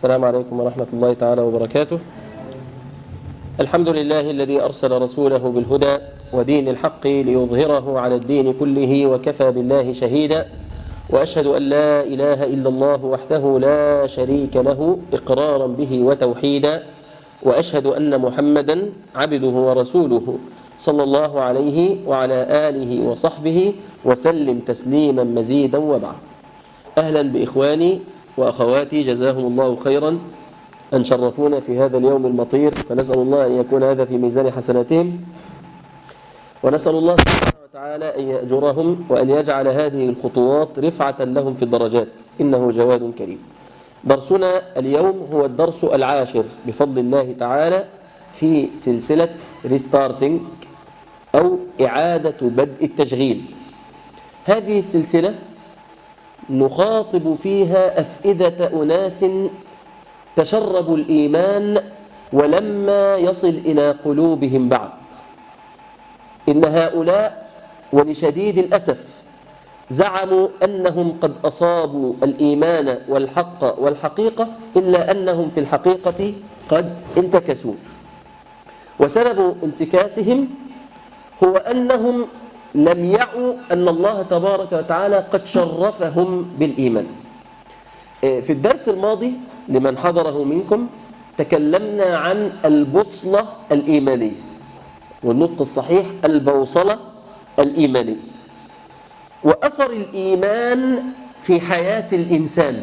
السلام عليكم ورحمة الله تعالى وبركاته الحمد لله الذي أرسل رسوله بالهدى ودين الحق ليظهره على الدين كله وكفى بالله شهيدا وأشهد أن لا إله إلا الله وحده لا شريك له إقرارا به وتوحيدا وأشهد أن محمدا عبده ورسوله صلى الله عليه وعلى آله وصحبه وسلم تسليما مزيدا وبعد أهلا بإخواني وأخواتي جزاهم الله خيرا أن شرفونا في هذا اليوم المطير فنسأل الله أن يكون هذا في ميزان حسناتهم ونسأل الله سبحانه وتعالى أن يأجرهم وأن يجعل هذه الخطوات رفعة لهم في الدرجات إنه جواد كريم درسنا اليوم هو الدرس العاشر بفضل الله تعالى في سلسلة ريستارتنج أو إعادة بدء التشغيل هذه السلسلة نخاطب فيها أفئدة أناس تشربوا الإيمان ولما يصل إلى قلوبهم بعد إن هؤلاء ولشديد الأسف زعموا أنهم قد أصابوا الإيمان والحق والحقيقة إلا أنهم في الحقيقة قد انتكسوا وسبب انتكاسهم هو أنهم لم يعوا أن الله تبارك وتعالى قد شرفهم بالإيمان في الدرس الماضي لمن حضره منكم تكلمنا عن البوصلة الإيمانية والنطق الصحيح البوصلة الإيمانية وأثر الإيمان في حياة الإنسان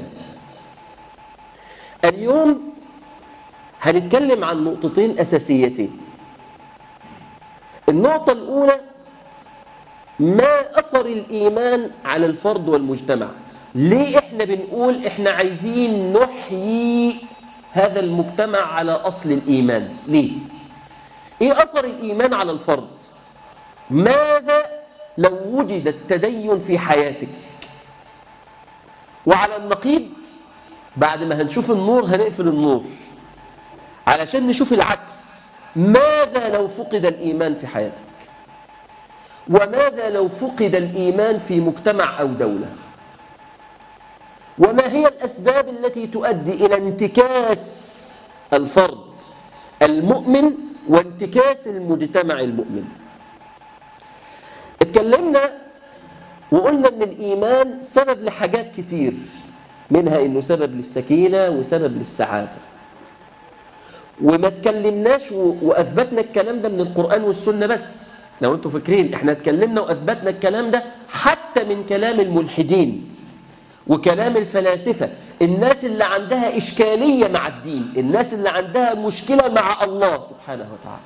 اليوم هنتكلم عن نقطتين أساسيتين النقطة الأولى ما أثر الإيمان على الفرد والمجتمع ليه إحنا بنقول إحنا عايزين نحيي هذا المجتمع على أصل الإيمان ليه إيه أثر الإيمان على الفرد ماذا لو وجد التدين في حياتك وعلى النقيض بعد ما هنشوف النور هنقفل النور علشان نشوف العكس ماذا لو فقد الإيمان في حياتك وماذا لو فقد الإيمان في مجتمع أو دولة وما هي الأسباب التي تؤدي إلى انتكاس الفرد المؤمن وانتكاس المجتمع المؤمن اتكلمنا وقلنا ان الايمان سبب لحاجات كتير منها انه سبب للسكينه وسبب للسعاده وما اتكلمناش واثبتنا الكلام ده من القران والسنه بس لو انتوا فاكرين احنا اتكلمنا واثبتنا الكلام ده حتى من كلام الملحدين وكلام الفلاسفه الناس اللي عندها اشكاليه مع الدين الناس اللي عندها مشكله مع الله سبحانه وتعالى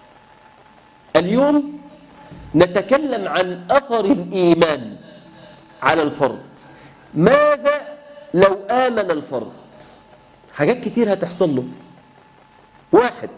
اليوم نتكلم عن اثر الايمان على الفرد ماذا لو امن الفرد حاجات كتير هتحصل له واحد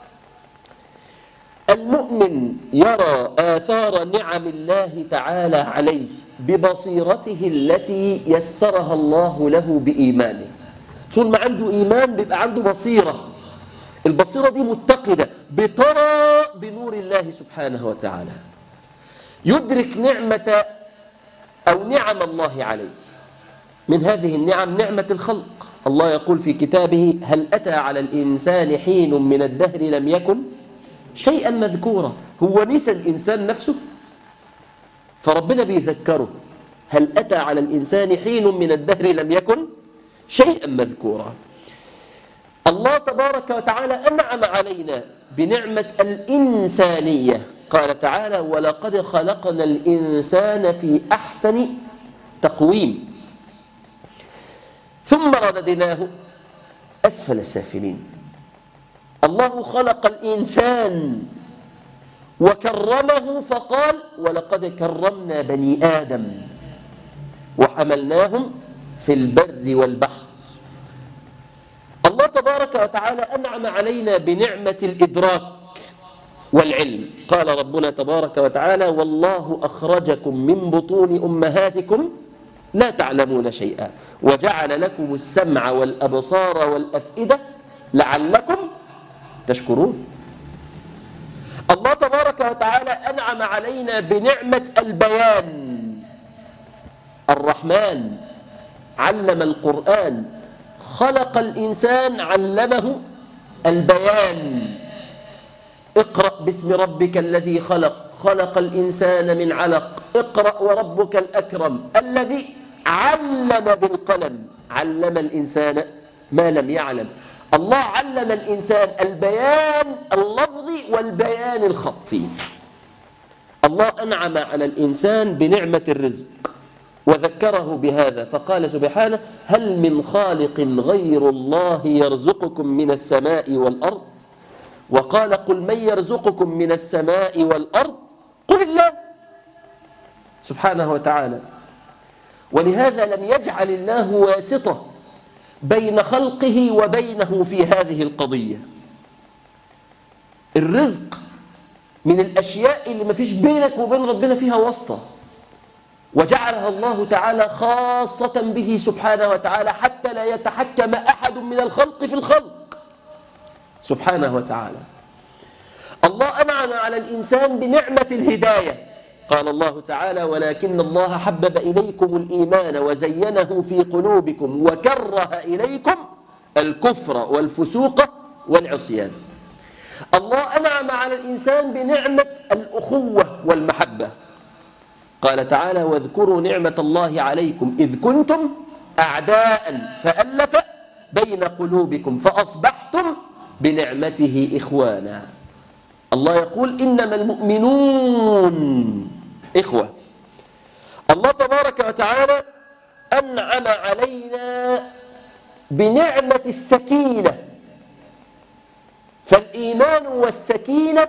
المؤمن يرى آثار نعم الله تعالى عليه ببصيرته التي يسرها الله له بإيمانه طول ما عنده إيمان بيبقى عنده بصيرة البصيرة دي متقدة بترى بنور الله سبحانه وتعالى يدرك نعمة أو نعم الله عليه من هذه النعم نعمة الخلق الله يقول في كتابه هل أتى على الإنسان حين من الدهر لم يكن شيئا مذكورا هو نسى الإنسان نفسه فربنا بيذكره هل أتى على الإنسان حين من الدهر لم يكن شيئا مذكورا الله تبارك وتعالى أنعم علينا بنعمة الإنسانية قال تعالى ولقد خلقنا الإنسان في أحسن تقويم ثم رددناه أسفل سافلين الله خلق الإنسان وكرمه فقال ولقد كرمنا بني آدم وحملناهم في البر والبحر الله تبارك وتعالى أنعم علينا بنعمة الإدراك والعلم قال ربنا تبارك وتعالى والله أخرجكم من بطون أمهاتكم لا تعلمون شيئا وجعل لكم السمع والأبصار والأفئدة لعلكم تشكرون الله تبارك وتعالى أنعم علينا بنعمة البيان الرحمن علم القرآن خلق الإنسان علمه البيان اقرأ باسم ربك الذي خلق خلق الإنسان من علق اقرأ وربك الأكرم الذي علم بالقلم علم الإنسان ما لم يعلم الله علم الإنسان البيان اللفظي والبيان الخطي الله أنعم على الإنسان بنعمة الرزق وذكره بهذا فقال سبحانه هل من خالق غير الله يرزقكم من السماء والأرض وقال قل من يرزقكم من السماء والأرض قل الله سبحانه وتعالى ولهذا لم يجعل الله واسطة بين خلقه وبينه في هذه القضية الرزق من الأشياء اللي ما فيش بينك وبين ربنا فيها واسطة وجعلها الله تعالى خاصة به سبحانه وتعالى حتى لا يتحكم أحد من الخلق في الخلق سبحانه وتعالى الله أنعم على الإنسان بنعمة الهداية قال الله تعالى ولكن الله حبب إليكم الإيمان وزينه في قلوبكم وكره إليكم الكفر والفسوق والعصيان الله أنعم على الإنسان بنعمة الأخوة والمحبة قال تعالى واذكروا نعمة الله عليكم إذ كنتم أعداء فألف بين قلوبكم فأصبحتم بنعمته إخوانا الله يقول إنما المؤمنون إخوة الله تبارك وتعالى أنعم علينا بنعمة السكينة فالإيمان والسكينة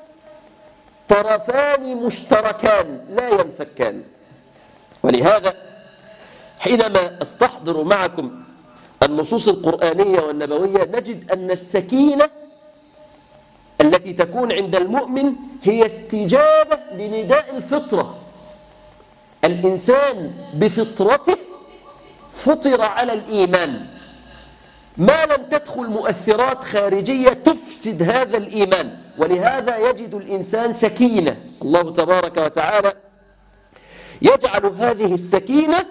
طرفان مشتركان لا ينفكان ولهذا حينما استحضر معكم النصوص القرآنية والنبوية نجد أن السكينة التي تكون عند المؤمن هي استجابة لنداء الفطرة الإنسان بفطرته فطر على الإيمان ما لم تدخل مؤثرات خارجية تفسد هذا الإيمان ولهذا يجد الإنسان سكينة الله تبارك وتعالى يجعل هذه السكينة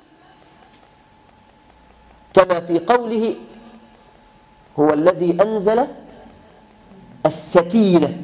كما في قوله هو الذي أنزل السكينة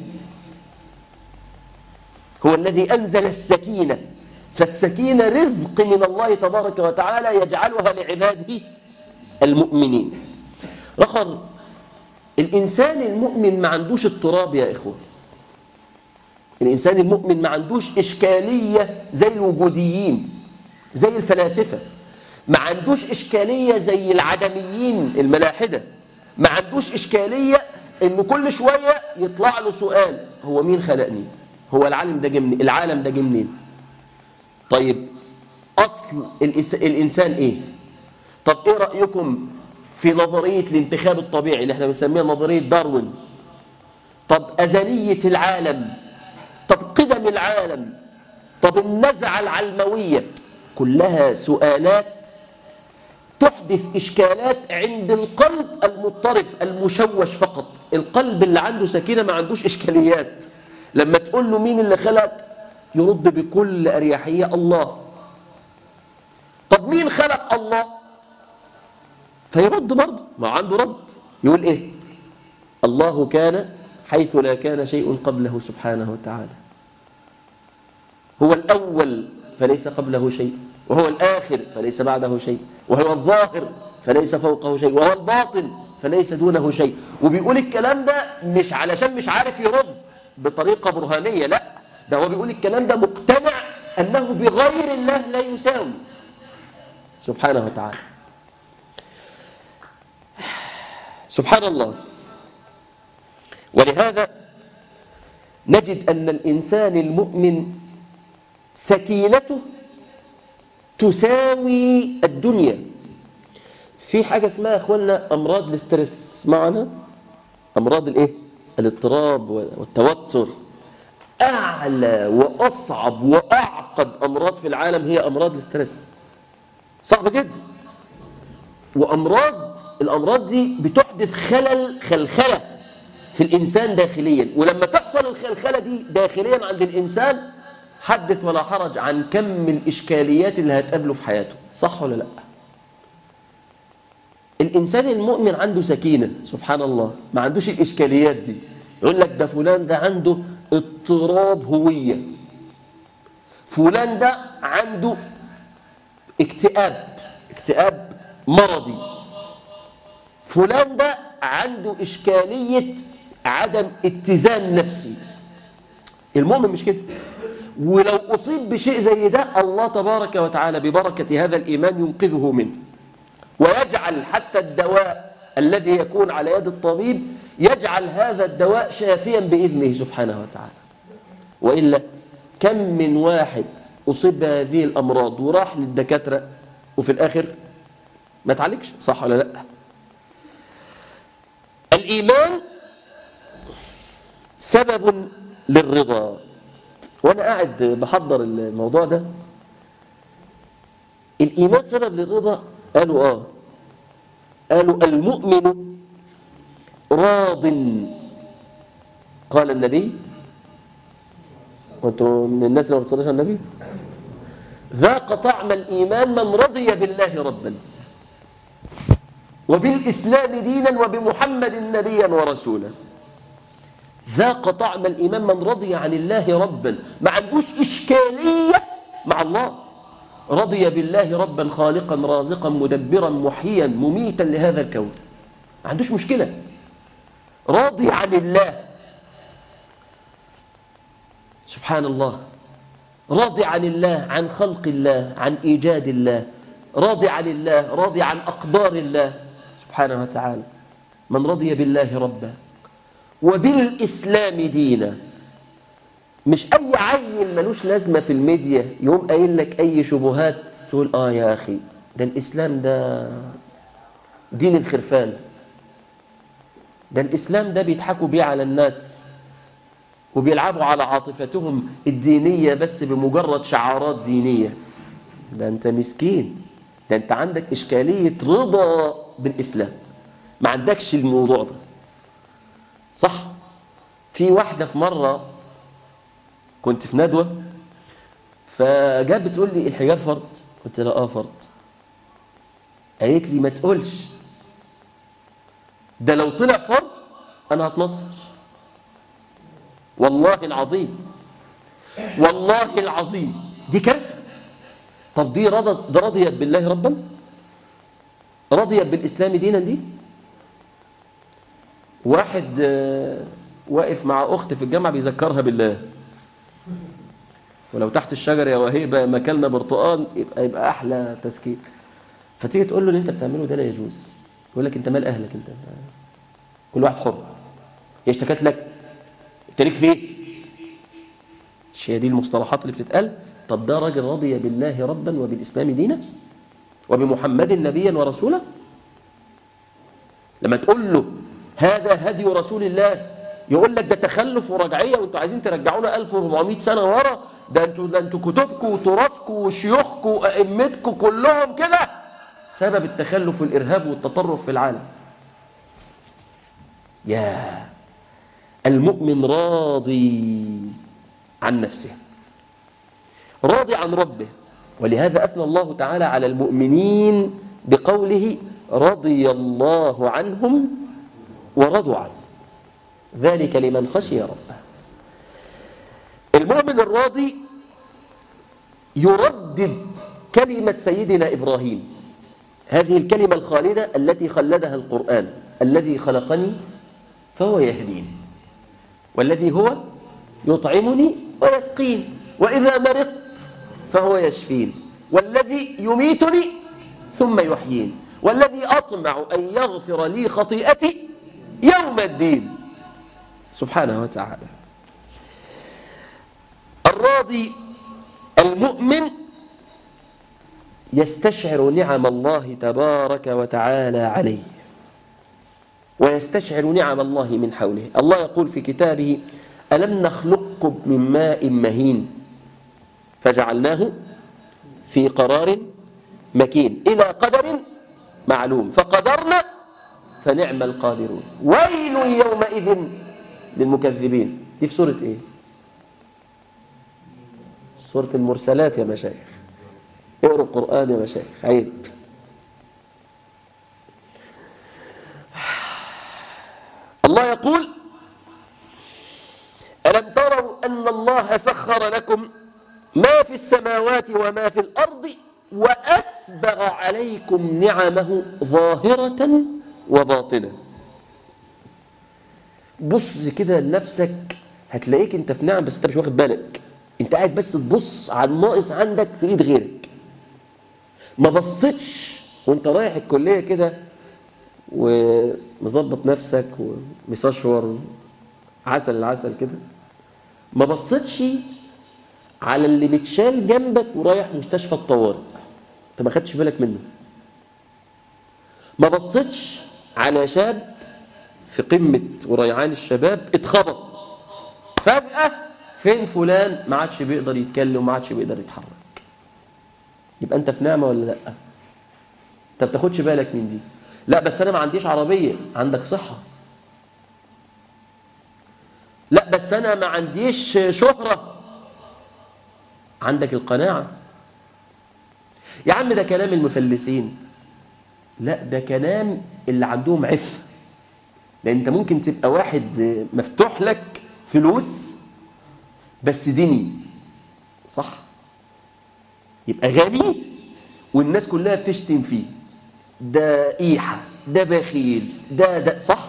هو الذي أنزل السكينة فالسكينة رزق من الله تبارك وتعالى يجعلها لعباده المؤمنين رخر الإنسان المؤمن ما عندوش اضطراب يا إخوة الإنسان المؤمن ما عندوش إشكالية زي الوجوديين زي الفلاسفة ما عندوش إشكالية زي العدميين الملاحدة ما عندوش إشكالية إنه كل شوية يطلع له سؤال هو مين خلقني هو العالم ده جه منين العالم ده جه منين طيب أصل الإنسان إيه طب إيه رأيكم في نظرية الانتخاب الطبيعي اللي احنا بنسميها نظرية داروين طب أزلية العالم طب قدم العالم طب النزعة العلموية كلها سؤالات تحدث إشكالات عند القلب المضطرب المشوش فقط القلب اللي عنده سكينة ما عندوش إشكاليات لما تقول له مين اللي خلق يرد بكل أريحية الله طب مين خلق الله فيرد برضه ما عنده رد يقول إيه الله كان حيث لا كان شيء قبله سبحانه وتعالى هو الأول فليس قبله شيء وهو الآخر فليس بعده شيء وهو الظاهر فليس فوقه شيء وهو الباطن فليس دونه شيء وبيقول الكلام ده مش علشان مش عارف يرد بطريقة برهانية لا ده هو بيقول الكلام ده مقتنع أنه بغير الله لا يساوي سبحانه وتعالى سبحان الله ولهذا نجد أن الإنسان المؤمن سكينته تساوي الدنيا في حاجة اسمها يا اخوانا أمراض الاسترس معنا أمراض الايه الاضطراب والتوتر أعلى وأصعب وأعقد أمراض في العالم هي أمراض الاسترس صعب جدا وأمراض الأمراض دي بتحدث خلل خلخلة في الإنسان داخليا ولما تحصل الخلخلة دي داخليا عند الإنسان حدث ولا حرج عن كم الإشكاليات اللي هتقابله في حياته صح ولا لا الإنسان المؤمن عنده سكينة سبحان الله ما عندوش الإشكاليات دي يقول لك ده فلان ده عنده اضطراب هوية فلان ده عنده اكتئاب اكتئاب مرضي فلان ده عنده إشكالية عدم اتزان نفسي المؤمن مش كده ولو أصيب بشيء زي ده الله تبارك وتعالى ببركة هذا الإيمان ينقذه منه ويجعل حتى الدواء الذي يكون على يد الطبيب يجعل هذا الدواء شافيا بإذنه سبحانه وتعالى وإلا كم من واحد أصيب بهذه الأمراض وراح للدكاترة وفي الآخر ما تعالجش صح ولا لا الإيمان سبب للرضا وأنا قاعد بحضر الموضوع ده الإيمان سبب للرضا قالوا آه قالوا المؤمن راض قال النبي وانتم من الناس اللي ما بتصليش على النبي ذاق طعم الإيمان من رضي بالله ربا وبالإسلام دينا وبمحمد نبيا ورسولا ذاق طعم الإيمان من رضي عن الله ربا ما عندوش إشكالية مع الله رضي بالله ربا خالقا رازقا مدبرا محيا مميتا لهذا الكون ما عندوش مشكلة راضي عن الله سبحان الله راضي عن الله عن خلق الله عن إيجاد الله راضي عن الله راضي عن أقدار الله سبحانه وتعالى من رضي بالله ربا وبالإسلام دينا مش أي عيل ملوش لازمة في الميديا يقوم قايل لك أي شبهات تقول آه يا أخي ده الإسلام ده دين الخرفان ده الإسلام ده بيضحكوا بيه على الناس وبيلعبوا على عاطفتهم الدينية بس بمجرد شعارات دينية ده أنت مسكين ده أنت عندك إشكالية رضا بالإسلام ما عندكش الموضوع ده صح في واحدة في مرة كنت في ندوة فجات بتقول لي الحجاب فرض قلت لها اه فرض قالت لي ما تقولش ده لو طلع فرض انا هتنصر والله العظيم والله العظيم دي كارثه طب دي رضت ده رضيت بالله ربا رضيت بالاسلام دينا دي واحد آه، واقف مع اخت في الجامعه بيذكرها بالله ولو تحت الشجره يا وهيبه مكلنا برتقان يبقى يبقى احلى تذكير فتيجي تقول له اللي انت بتعمله ده لا يجوز يقول لك انت مال اهلك انت كل واحد حر هي اشتكت لك انت ليك فيه مش هي دي المصطلحات اللي بتتقال طب ده راجل رضي بالله ربا وبالاسلام دينا وبمحمد نبيا ورسولا لما تقول له هذا هدي رسول الله يقول لك ده تخلف ورجعيه وانتوا عايزين ترجعونا 1400 سنه ورا ده انتوا ده انتوا كتبكم وتراثكم وشيوخكم وائمتكم كلهم كده سبب التخلف والارهاب والتطرف في العالم يا المؤمن راضي عن نفسه راضي عن ربه ولهذا أثنى الله تعالى على المؤمنين بقوله رضي الله عنهم ورضوا عنه ذلك لمن خشي ربه المؤمن الراضي يردد كلمة سيدنا إبراهيم هذه الكلمة الخالدة التي خلدها القرآن الذي خلقني فهو يهدين والذي هو يطعمني ويسقين وإذا مرضت فهو يشفين والذي يميتني ثم يحيين والذي أطمع أن يغفر لي خطيئتي يوم الدين سبحانه وتعالى الراضي المؤمن يستشعر نعم الله تبارك وتعالى عليه ويستشعر نعم الله من حوله الله يقول في كتابه ألم نخلقكم من ماء مهين فجعلناه في قرار مكين إلى قدر معلوم فقدرنا فنعم القادرون ويل يومئذ للمكذبين دي في سورة إيه؟ سورة المرسلات يا مشايخ اقروا القرآن يا مشايخ عيب الله يقول ألم تروا أن الله سخر لكم ما في السماوات وما في الأرض وأسبغ عليكم نعمه ظاهرة وباطنة بص كده لنفسك هتلاقيك انت في نعم بس انت مش واخد بالك انت قاعد بس تبص على الناقص عندك في ايد غيرك ما بصيتش وانت رايح الكلية كده ومظبط نفسك ومسشور عسل العسل كده ما بصيتش على اللي متشال جنبك ورايح مستشفى الطوارئ انت ما خدتش بالك منه ما بصيتش على شاب في قمة وريعان الشباب اتخبط فجأة فين فلان ما عادش بيقدر يتكلم وما عادش بيقدر يتحرك يبقى انت في نعمة ولا لا انت بتاخدش بالك من دي لا بس انا ما عنديش عربية عندك صحة لا بس انا ما عنديش شهرة عندك القناعة يا عم ده كلام المفلسين لا ده كلام اللي عندهم عفة لان انت ممكن تبقى واحد مفتوح لك فلوس بس ديني صح يبقى غني والناس كلها بتشتم فيه ده إيحة ده بخيل ده ده صح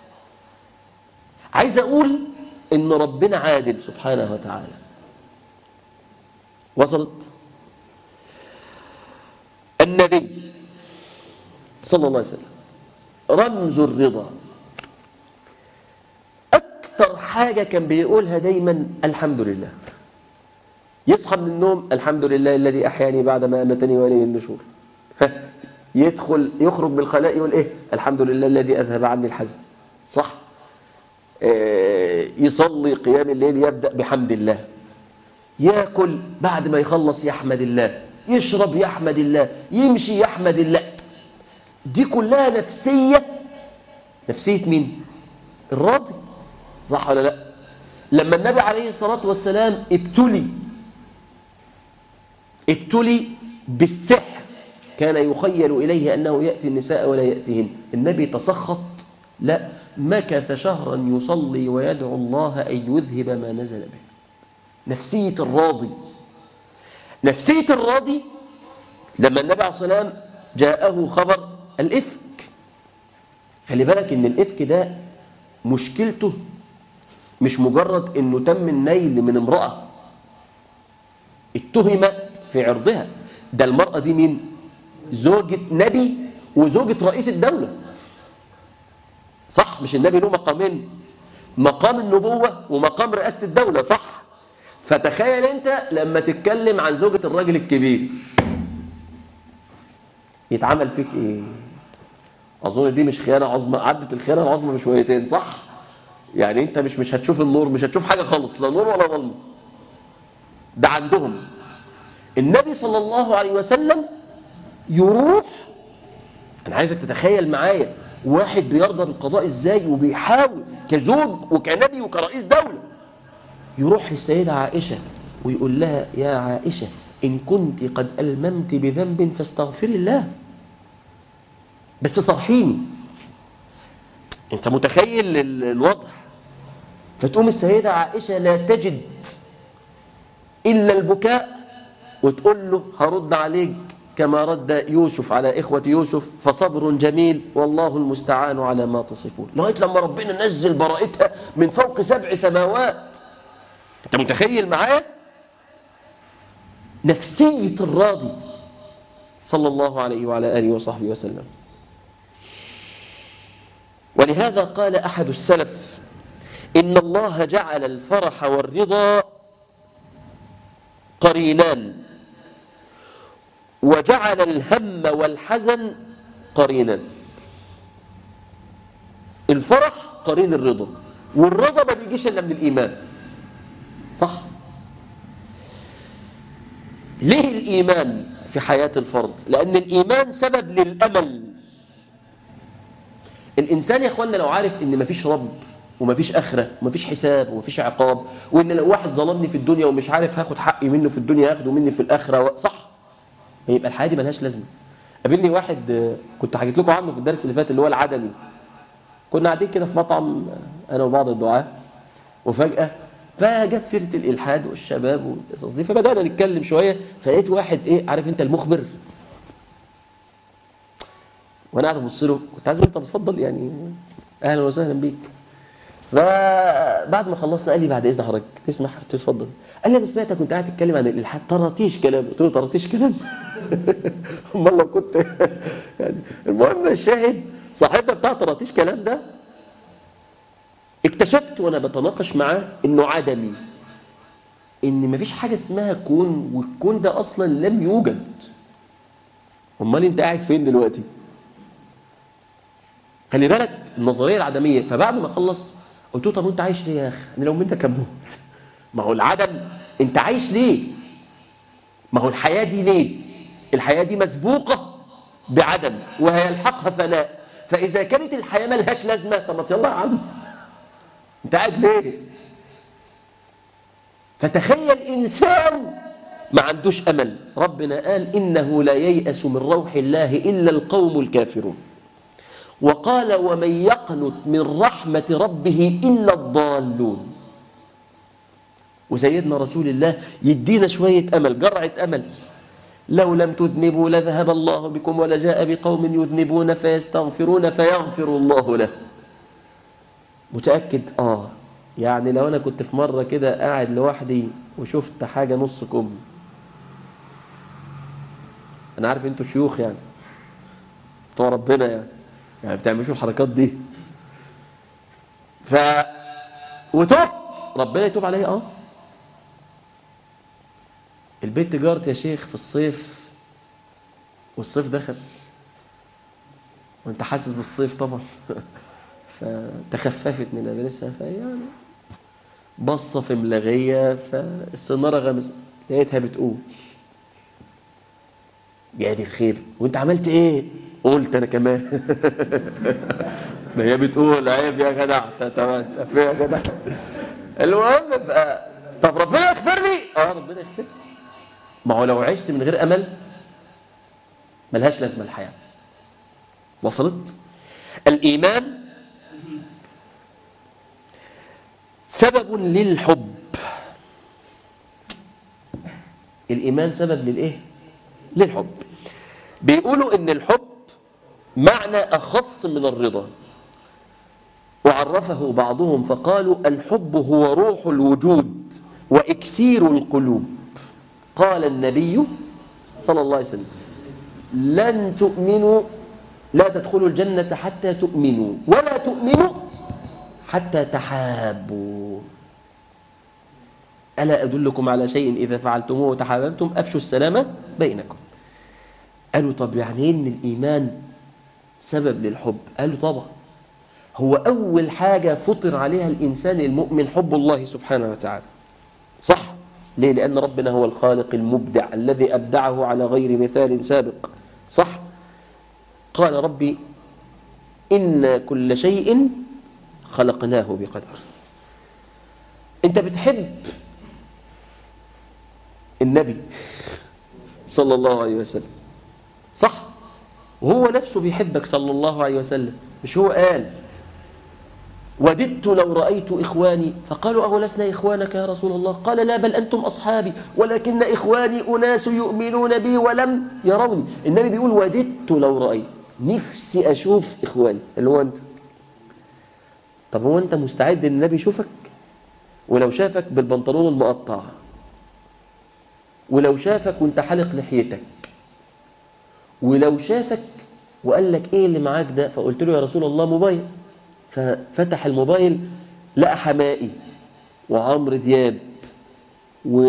عايز أقول إن ربنا عادل سبحانه وتعالى وصلت النبي صلى الله عليه وسلم رمز الرضا أكتر حاجة كان بيقولها دايما الحمد لله يصحى من النوم الحمد لله الذي أحياني بعد ما أمتني وإليه النشور يدخل يخرج بالخلاء يقول إيه الحمد لله الذي أذهب عني الحزن صح يصلي قيام الليل يبدأ بحمد الله ياكل بعد ما يخلص يحمد الله يشرب يحمد الله يمشي يحمد الله دي كلها نفسية نفسية مين الراضي صح ولا لا لما النبي عليه الصلاة والسلام ابتلي ابتلي بالسحر كان يخيل إليه أنه يأتي النساء ولا يأتيهن النبي تسخط لا مكث شهرا يصلي ويدعو الله أن يذهب ما نزل به نفسية الراضي نفسية الراضي لما النبي عليه الصلاة والسلام جاءه خبر الإفك خلي بالك إن الإفك ده مشكلته مش مجرد إنه تم النيل من امرأة اتهمت في عرضها ده المرأة دي مين؟ زوجة نبي وزوجة رئيس الدولة صح مش النبي له مقامين مقام النبوة ومقام رئاسة الدولة صح فتخيل انت لما تتكلم عن زوجة الراجل الكبير يتعمل فيك ايه اظن دي مش خيانة عظمى عدت الخيانة العظمى بشويتين صح يعني انت مش مش هتشوف النور مش هتشوف حاجة خالص لا نور ولا ظلمة ده عندهم النبي صلى الله عليه وسلم يروح انا عايزك تتخيل معايا واحد بيرضى بالقضاء ازاي وبيحاول كزوج وكنبي وكرئيس دولة يروح للسيدة عائشة ويقول لها يا عائشة إن كنت قد ألممت بذنب فاستغفري الله بس صرحيني انت متخيل الوضع فتقوم السيدة عائشة لا تجد إلا البكاء وتقول له هرد عليك كما رد يوسف على إخوة يوسف فصبر جميل والله المستعان على ما تصفون لغاية لما ربنا نزل براءتها من فوق سبع سماوات أنت متخيل معايا نفسية الراضي صلى الله عليه وعلى آله وصحبه وسلم ولهذا قال أحد السلف إن الله جعل الفرح والرضا قرينان وجعل الهم والحزن قرينان الفرح قرين الرضا والرضا ما بيجيش الا من الايمان صح ليه الايمان في حياه الفرد لان الايمان سبب للامل الانسان يا اخوانا لو عارف ان مفيش رب ومفيش اخره ومفيش حساب ومفيش عقاب وان لو واحد ظلمني في الدنيا ومش عارف هاخد حقي منه في الدنيا هاخده مني في الاخره صح يبقى الحياه دي ملهاش لازمه قابلني واحد كنت حكيت لكم عنه في الدرس اللي فات اللي هو العدمي كنا قاعدين كده في مطعم انا وبعض الدعاه وفجاه فجت سيره الالحاد والشباب والقصص دي فبدانا نتكلم شويه فلقيت واحد ايه عارف انت المخبر وانا قاعد ابص له كنت عايز انت بتفضل يعني اهلا وسهلا بيك فبعد ما خلصنا قال لي بعد اذن حضرتك تسمح تتفضل قال لي انا سمعتك كنت قاعد تتكلم عن الالحاد طرطيش كلام قلت له طرطيش كلام امال لو كنت يعني المهم الشاهد صاحبنا بتاع طرطيش كلام ده اكتشفت وانا بتناقش معاه انه عدمي ان مفيش حاجه اسمها كون والكون ده اصلا لم يوجد امال انت قاعد فين دلوقتي خلي بالك النظريه العدميه فبعد ما خلص قلت له طب وانت عايش ليه يا اخي انا لو منك اموت ما هو العدم انت عايش ليه ما هو الحياه دي ليه الحياه دي مسبوقه بعدم وهيلحقها فناء فاذا كانت الحياه ملهاش لازمه طب ما يلا يا عم انت قاعد ليه فتخيل انسان ما عندوش امل ربنا قال انه لا ييأس من روح الله الا القوم الكافرون وقال ومن يقنت من رحمة ربه إلا الضالون وسيدنا رسول الله يدينا شوية أمل جرعة أمل لو لم تذنبوا لذهب الله بكم ولجاء بقوم يذنبون فيستغفرون فيغفر الله له متأكد آه يعني لو أنا كنت في مرة كده قاعد لوحدي وشفت حاجة نص كم أنا عارف أنتوا شيوخ يعني بتوع ربنا يعني يعني بتعملوش الحركات دي ف وتوبت ربنا يتوب عليا اه البيت جارت يا شيخ في الصيف والصيف دخل وانت حاسس بالصيف طبعا فتخففت من ملابسها فيعني بصة في ملغية فالسنارة غمز لقيتها بتقول يا دي الخير وانت عملت ايه قلت انا كمان ما هي بتقول عيب يا جدع انت انت فين يا جدع المهم ف... طب ربنا يغفر لي اه ربنا يغفر لي ما هو لو عشت من غير امل ملهاش لازمه الحياه وصلت الايمان سبب للحب الايمان سبب للايه للحب بيقولوا ان الحب معنى أخص من الرضا وعرفه بعضهم فقالوا الحب هو روح الوجود وإكسير القلوب قال النبي صلى الله عليه وسلم لن تؤمنوا لا تدخلوا الجنة حتى تؤمنوا ولا تؤمنوا حتى تحابوا ألا أدلكم على شيء إذا فعلتموه وتحاببتم أفشوا السلامة بينكم قالوا طب يعني إيه إن الإيمان سبب للحب قالوا طبعا هو أول حاجة فطر عليها الإنسان المؤمن حب الله سبحانه وتعالى صح ليه؟ لأن ربنا هو الخالق المبدع الذي أبدعه على غير مثال سابق صح قال ربي إن كل شيء خلقناه بقدر أنت بتحب النبي صلى الله عليه وسلم صح وهو نفسه بيحبك صلى الله عليه وسلم مش هو قال وددت لو رأيت إخواني فقالوا أولسنا إخوانك يا رسول الله قال لا بل أنتم أصحابي ولكن إخواني أناس يؤمنون بي ولم يروني النبي بيقول وددت لو رأيت نفسي أشوف إخواني اللي هو أنت طب هو أنت مستعد أن النبي يشوفك ولو شافك بالبنطلون المقطع ولو شافك وانت حلق لحيتك ولو شافك وقال لك ايه اللي معاك ده فقلت له يا رسول الله موبايل ففتح الموبايل لقى حمائي وعمرو دياب و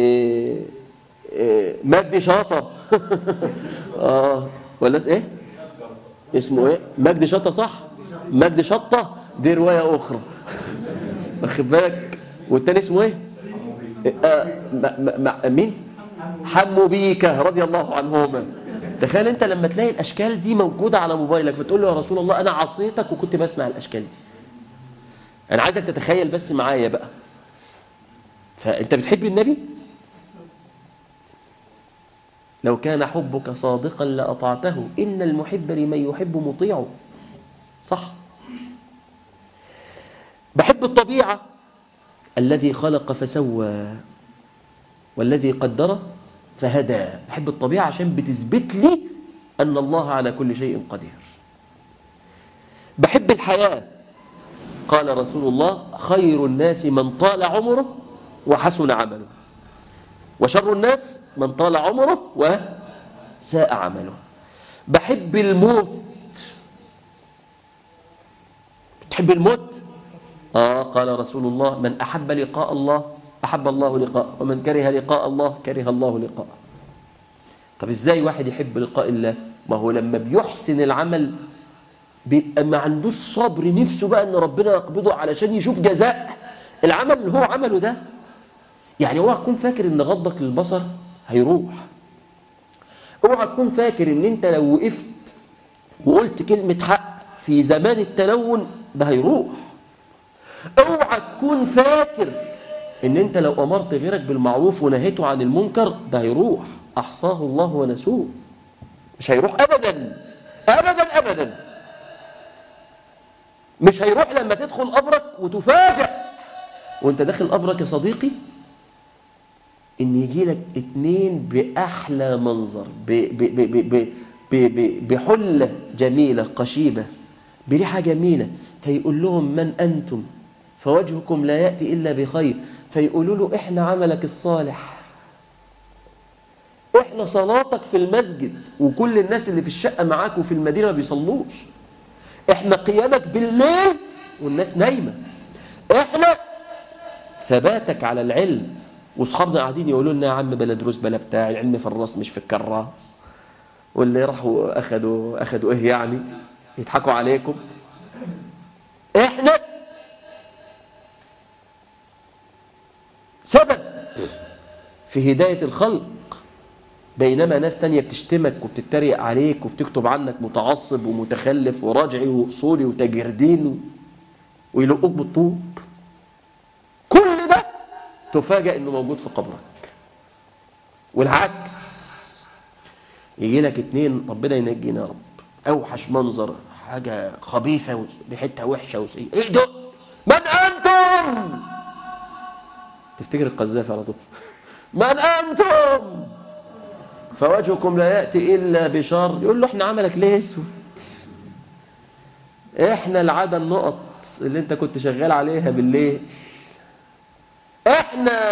مجدي شاطة اه ولا ايه اسمه ايه مجدي شاطة صح مجدي شطة دي رواية اخرى واخد بالك والتاني اسمه ايه آه مين حمو بيكا رضي الله عنهما تخيل انت لما تلاقي الاشكال دي موجوده على موبايلك فتقول له يا رسول الله انا عصيتك وكنت بسمع الاشكال دي انا عايزك تتخيل بس معايا بقى فانت بتحب النبي لو كان حبك صادقا لاطعته ان المحب لمن يحب مطيع صح بحب الطبيعة الذي خلق فسوى والذي قدر فهدى بحب الطبيعة عشان بتثبت لي أن الله على كل شيء قدير بحب الحياة قال رسول الله خير الناس من طال عمره وحسن عمله وشر الناس من طال عمره وساء عمله بحب الموت بتحب الموت آه قال رسول الله من أحب لقاء الله أحب الله لقاء ومن كره لقاء الله كره الله لقاء طب إزاي واحد يحب لقاء الله ما هو لما بيحسن العمل بيبقى ما عندوش صبر نفسه بقى ان ربنا يقبضه علشان يشوف جزاء العمل اللي هو عمله ده يعني اوعى تكون فاكر ان غضك للبصر هيروح اوعى تكون فاكر ان انت لو وقفت وقلت كلمة حق في زمان التلون ده هيروح اوعى تكون فاكر ان انت لو امرت غيرك بالمعروف ونهيته عن المنكر ده هيروح احصاه الله ونسوه مش هيروح ابدا ابدا ابدا مش هيروح لما تدخل قبرك وتفاجأ وانت داخل قبرك يا صديقي ان يجي لك اتنين باحلى منظر ب ب ب ب ب ب ب بحله جميله قشيبه بريحه جميله فيقول لهم من انتم فوجهكم لا ياتي الا بخير فيقولوا له احنا عملك الصالح احنا صلاتك في المسجد وكل الناس اللي في الشقه معاك وفي المدينه ما بيصلوش احنا قيامك بالليل والناس نايمه احنا ثباتك على العلم واصحابنا قاعدين يقولوا لنا يا عم بلا دروس بلا بتاع العلم في الراس مش في الكراس واللي راحوا اخذوا اخذوا ايه يعني يضحكوا عليكم احنا سبب في هدايه الخلق بينما ناس تانية بتشتمك وبتتريق عليك وبتكتب عنك متعصب ومتخلف وراجعي وأصولي وتجردين ويلقوك بالطوب كل ده تفاجأ انه موجود في قبرك والعكس يجي لك اتنين ربنا ينجينا يا رب اوحش منظر حاجة خبيثة ريحتها وحشة وسيئة ايه ده من انتم تفتكر القذافي على طول من انتم فوجهكم لا يأتي إلا بشر يقول له احنا عملك ليه اسود احنا العادة النقط اللي انت كنت شغال عليها بالليل احنا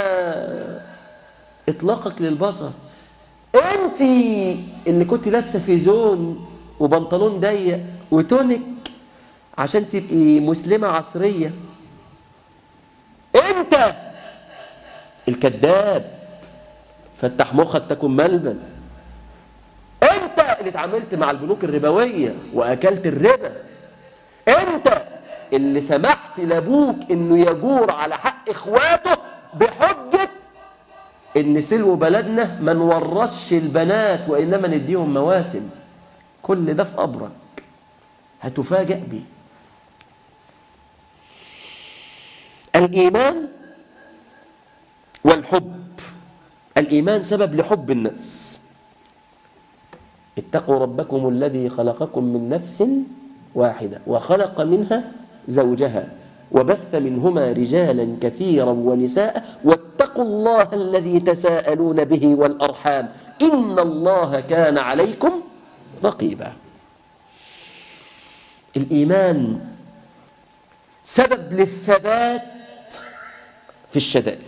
اطلاقك للبصر انت اللي كنت لابسه في زون وبنطلون ضيق وتونك عشان تبقي مسلمه عصريه انت الكذاب فتح مخك تكون ملبن انت اللي اتعاملت مع البنوك الربويه واكلت الربا انت اللي سمحت لابوك انه يجور على حق اخواته بحجه ان سلو بلدنا ما نورثش البنات وانما نديهم مواسم كل ده في قبرك هتفاجأ بيه الإيمان والحب الإيمان سبب لحب الناس اتقوا ربكم الذي خلقكم من نفس واحدة وخلق منها زوجها وبث منهما رجالا كثيرا ونساء واتقوا الله الذي تساءلون به والأرحام إن الله كان عليكم رقيبا الإيمان سبب للثبات في الشدائد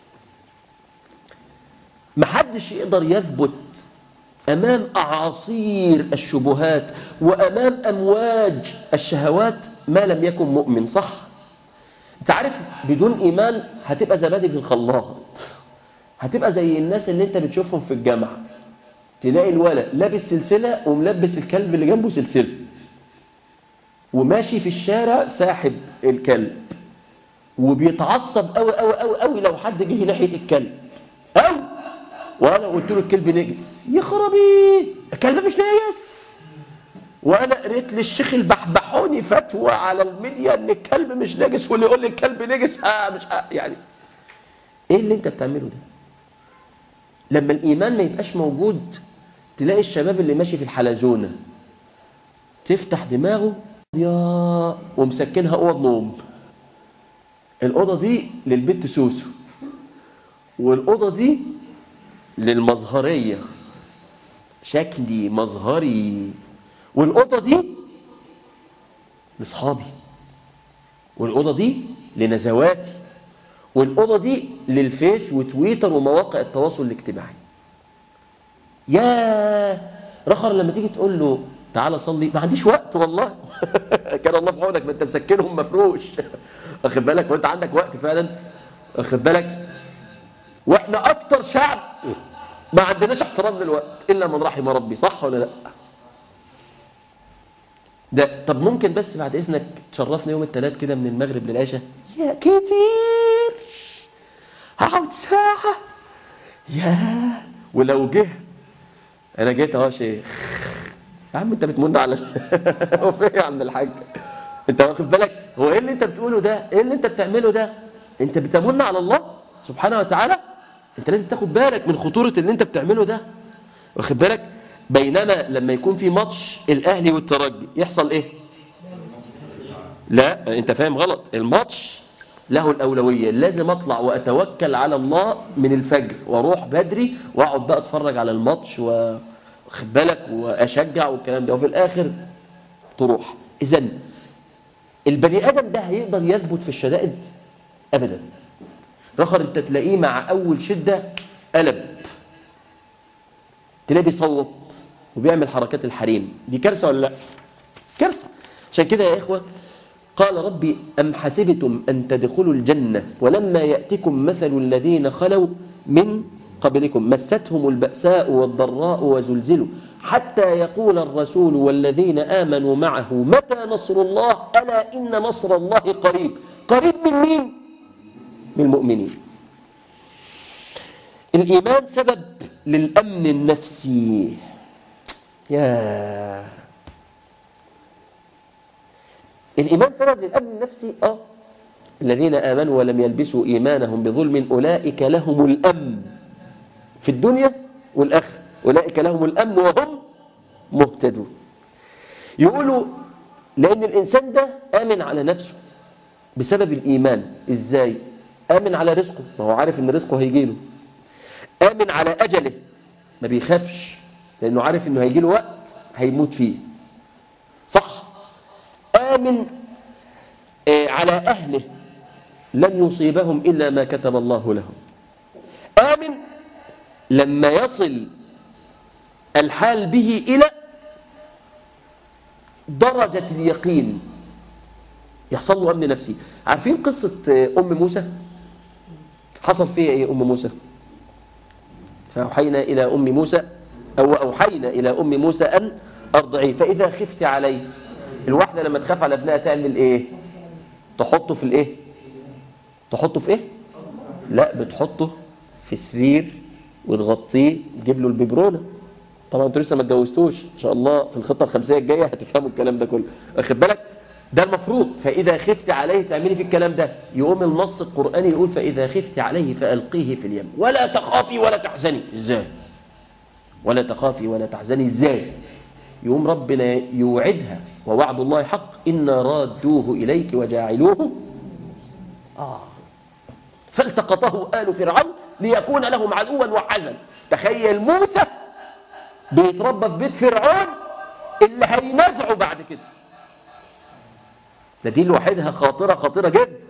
محدش يقدر يثبت أمام أعاصير الشبهات وأمام أمواج الشهوات ما لم يكن مؤمن صح؟ أنت عارف بدون إيمان هتبقى زبادي في الخلاط هتبقى زي الناس اللي أنت بتشوفهم في الجامعة تلاقي الولد لابس سلسلة وملبس الكلب اللي جنبه سلسلة وماشي في الشارع ساحب الكلب وبيتعصب قوي قوي قوي قوي لو حد جه ناحية الكلب أو وانا قلت له الكلب نجس يا خرابي الكلب مش نجس وانا قريت للشيخ البحبحوني فتوى على الميديا ان الكلب مش نجس واللي يقول لي الكلب نجس آه مش آه يعني ايه اللي انت بتعمله ده لما الايمان ما يبقاش موجود تلاقي الشباب اللي ماشي في الحلزونه تفتح دماغه يا ومسكنها اوض نوم الأوضة دي للبت سوسو والأوضة دي للمظهرية شكلي مظهري والأوضة دي لأصحابي والأوضة دي لنزواتي والأوضة دي للفيس وتويتر ومواقع التواصل الاجتماعي يا رخر لما تيجي تقول له تعالى صلي ما عنديش وقت والله كان الله في عونك ما انت مسكنهم مفروش واخد بالك وانت عندك وقت فعلا واخد بالك واحنا اكتر شعب ما عندناش احترام للوقت الا من رحم ربي صح ولا لا ده طب ممكن بس بعد اذنك تشرفنا يوم الثلاث كده من المغرب للعشاء يا كتير هقعد ساعة يا ولو جه انا جيت اهو يا شيخ يا عم انت بتمن على هو فين يا عم الحاج انت واخد بالك هو ايه اللي انت بتقوله ده ايه اللي انت بتعمله ده انت بتمن على الله سبحانه وتعالى انت لازم تاخد بالك من خطورة اللي انت بتعمله ده واخد بالك بينما لما يكون في ماتش الاهلي والترجي يحصل ايه لا انت فاهم غلط الماتش له الأولوية لازم أطلع وأتوكل على الله من الفجر وأروح بدري وأقعد بقى أتفرج على الماتش واخد بالك وأشجع والكلام ده وفي الآخر تروح إذا البني آدم ده هيقدر يثبت في الشدائد أبدا رخر أنت تلاقيه مع أول شدة قلب تلاقيه بيصوت وبيعمل حركات الحريم دي كارثة ولا لا؟ كارثة عشان كده يا إخوة قال ربي أم حسبتم أن تدخلوا الجنة ولما يأتكم مثل الذين خلوا من قبلكم مستهم البأساء والضراء وزلزلوا حتى يقول الرسول والذين آمنوا معه متى نصر الله ألا إن نصر الله قريب قريب من مين؟ من المؤمنين الإيمان سبب للأمن النفسي يا الإيمان سبب للأمن النفسي آه الذين آمنوا ولم يلبسوا إيمانهم بظلم أولئك لهم الأمن في الدنيا والآخرة أولئك لهم الأمن وهم مهتدون يقولوا لأن الإنسان ده آمن على نفسه بسبب الإيمان إزاي؟ آمن على رزقه ما هو عارف إن رزقه هيجيله آمن على أجله ما بيخافش لأنه عارف إنه هيجيله وقت هيموت فيه صح آمن آه على أهله لن يصيبهم إلا ما كتب الله لهم آمن لما يصل الحال به إلى درجة اليقين يحصل له أمن نفسي عارفين قصة أم موسى حصل فيها إيه أم موسى فأوحينا إلى أم موسى أو أوحينا إلى أم موسى أن أرضعيه فإذا خفت عليه الواحدة لما تخاف على ابنها تعمل إيه تحطه في الإيه تحطه في إيه لا بتحطه في سرير وتغطيه تجيب له الببرونه طبعا انتوا لسه ما اتجوزتوش ان شاء الله في الخطه الخمسيه الجايه هتفهموا الكلام ده كله واخد بالك ده المفروض فاذا خفت عليه تعملي في الكلام ده يقوم النص القراني يقول فاذا خفت عليه فالقيه في اليم ولا تخافي ولا تحزني ازاي ولا تخافي ولا تحزني ازاي يقوم ربنا يوعدها ووعد الله حق إنا رادوه إليك وجاعلوه آه فالتقطه آل فرعون ليكون لهم عدوا وحزن تخيل موسى بيتربى في بيت فرعون اللي هينزعه بعد كده ده دي لوحدها خاطرة خاطرة جدا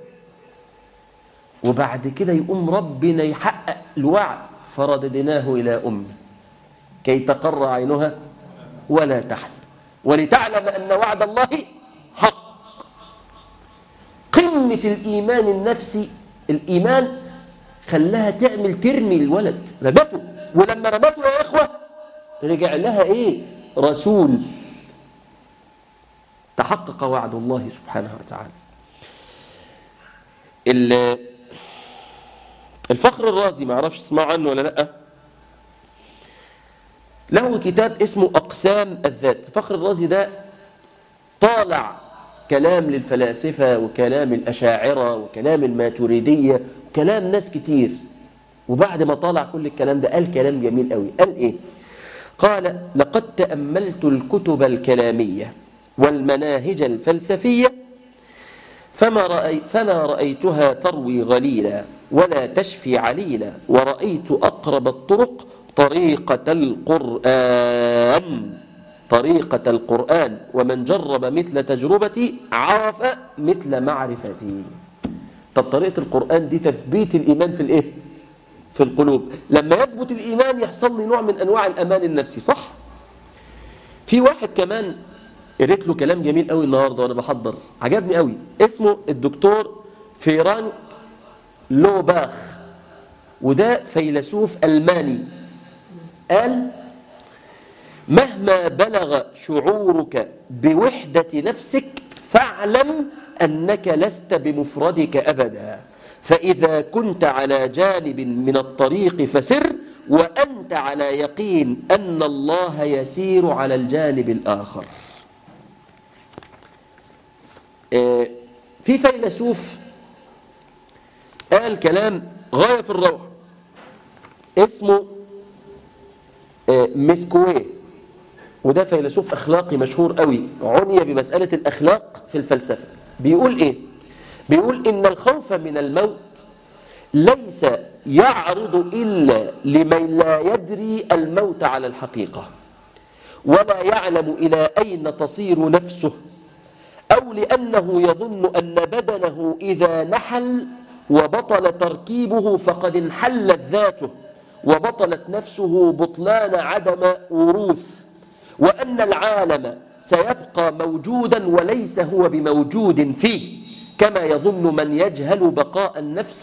وبعد كده يقوم ربنا يحقق الوعد فرددناه إلى أمه كي تقر عينها ولا تحزن ولتعلم أن وعد الله حق قمة الإيمان النفسي الإيمان خلاها تعمل ترمي الولد رمته ولما رمته يا إخوة رجع لها إيه رسول تحقق وعد الله سبحانه وتعالى الفخر الرازي ما اعرفش تسمع عنه ولا لا له كتاب اسمه أقسام الذات فخر الرازي ده طالع كلام للفلاسفة وكلام الأشاعرة وكلام الماتريدية وكلام ناس كتير وبعد ما طالع كل الكلام ده قال كلام جميل قوي قال إيه قال لقد تأملت الكتب الكلامية والمناهج الفلسفية فما, رأي فما رأيتها تروي غليلا ولا تشفي عليلا ورأيت أقرب الطرق طريقة القرآن طريقة القرآن ومن جرب مثل تجربتي عرف مثل معرفتي طب طريقة القرآن دي تثبيت الإيمان في الإيه؟ في القلوب لما يثبت الإيمان يحصل لي نوع من أنواع الأمان النفسي صح؟ في واحد كمان قريت له كلام جميل قوي النهارده وانا بحضر عجبني قوي اسمه الدكتور فيران لوباخ وده فيلسوف ألماني قال مهما بلغ شعورك بوحدة نفسك فاعلم أنك لست بمفردك أبدا فإذا كنت على جانب من الطريق فسر وأنت على يقين أن الله يسير على الجانب الآخر آه، في فيلسوف قال كلام غاية في الروعة اسمه آه، مسكويه وده فيلسوف أخلاقي مشهور قوي عني بمسألة الأخلاق في الفلسفة بيقول إيه؟ بيقول إن الخوف من الموت ليس يعرض إلا لمن لا يدري الموت على الحقيقة ولا يعلم إلى أين تصير نفسه أو لأنه يظن أن بدنه إذا نحل وبطل تركيبه فقد انحلت ذاته وبطلت نفسه بطلان عدم وروث وأن العالم سيبقى موجودا وليس هو بموجود فيه كما يظن من يجهل بقاء النفس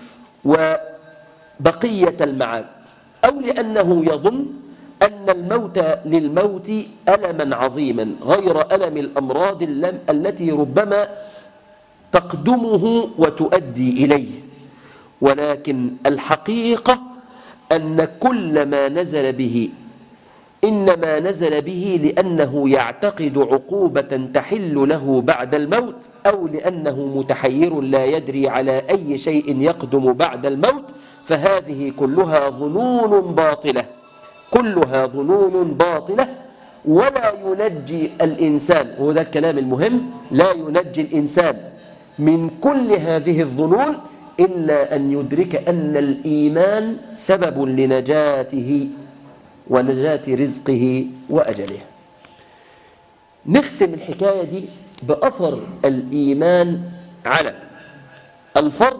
وبقية المعاد أو لأنه يظن أن الموت للموت ألما عظيما غير ألم الأمراض التي ربما تقدمه وتؤدي إليه ولكن الحقيقة أن كل ما نزل به إنما نزل به لأنه يعتقد عقوبة تحل له بعد الموت أو لأنه متحير لا يدري على أي شيء يقدم بعد الموت فهذه كلها ظنون باطلة كلها ظنون باطلة ولا ينجي الإنسان وهو ده الكلام المهم لا ينجي الإنسان من كل هذه الظنون إلا أن يدرك أن الإيمان سبب لنجاته ونجاة رزقه وأجله نختم الحكاية دي بأثر الإيمان على الفرد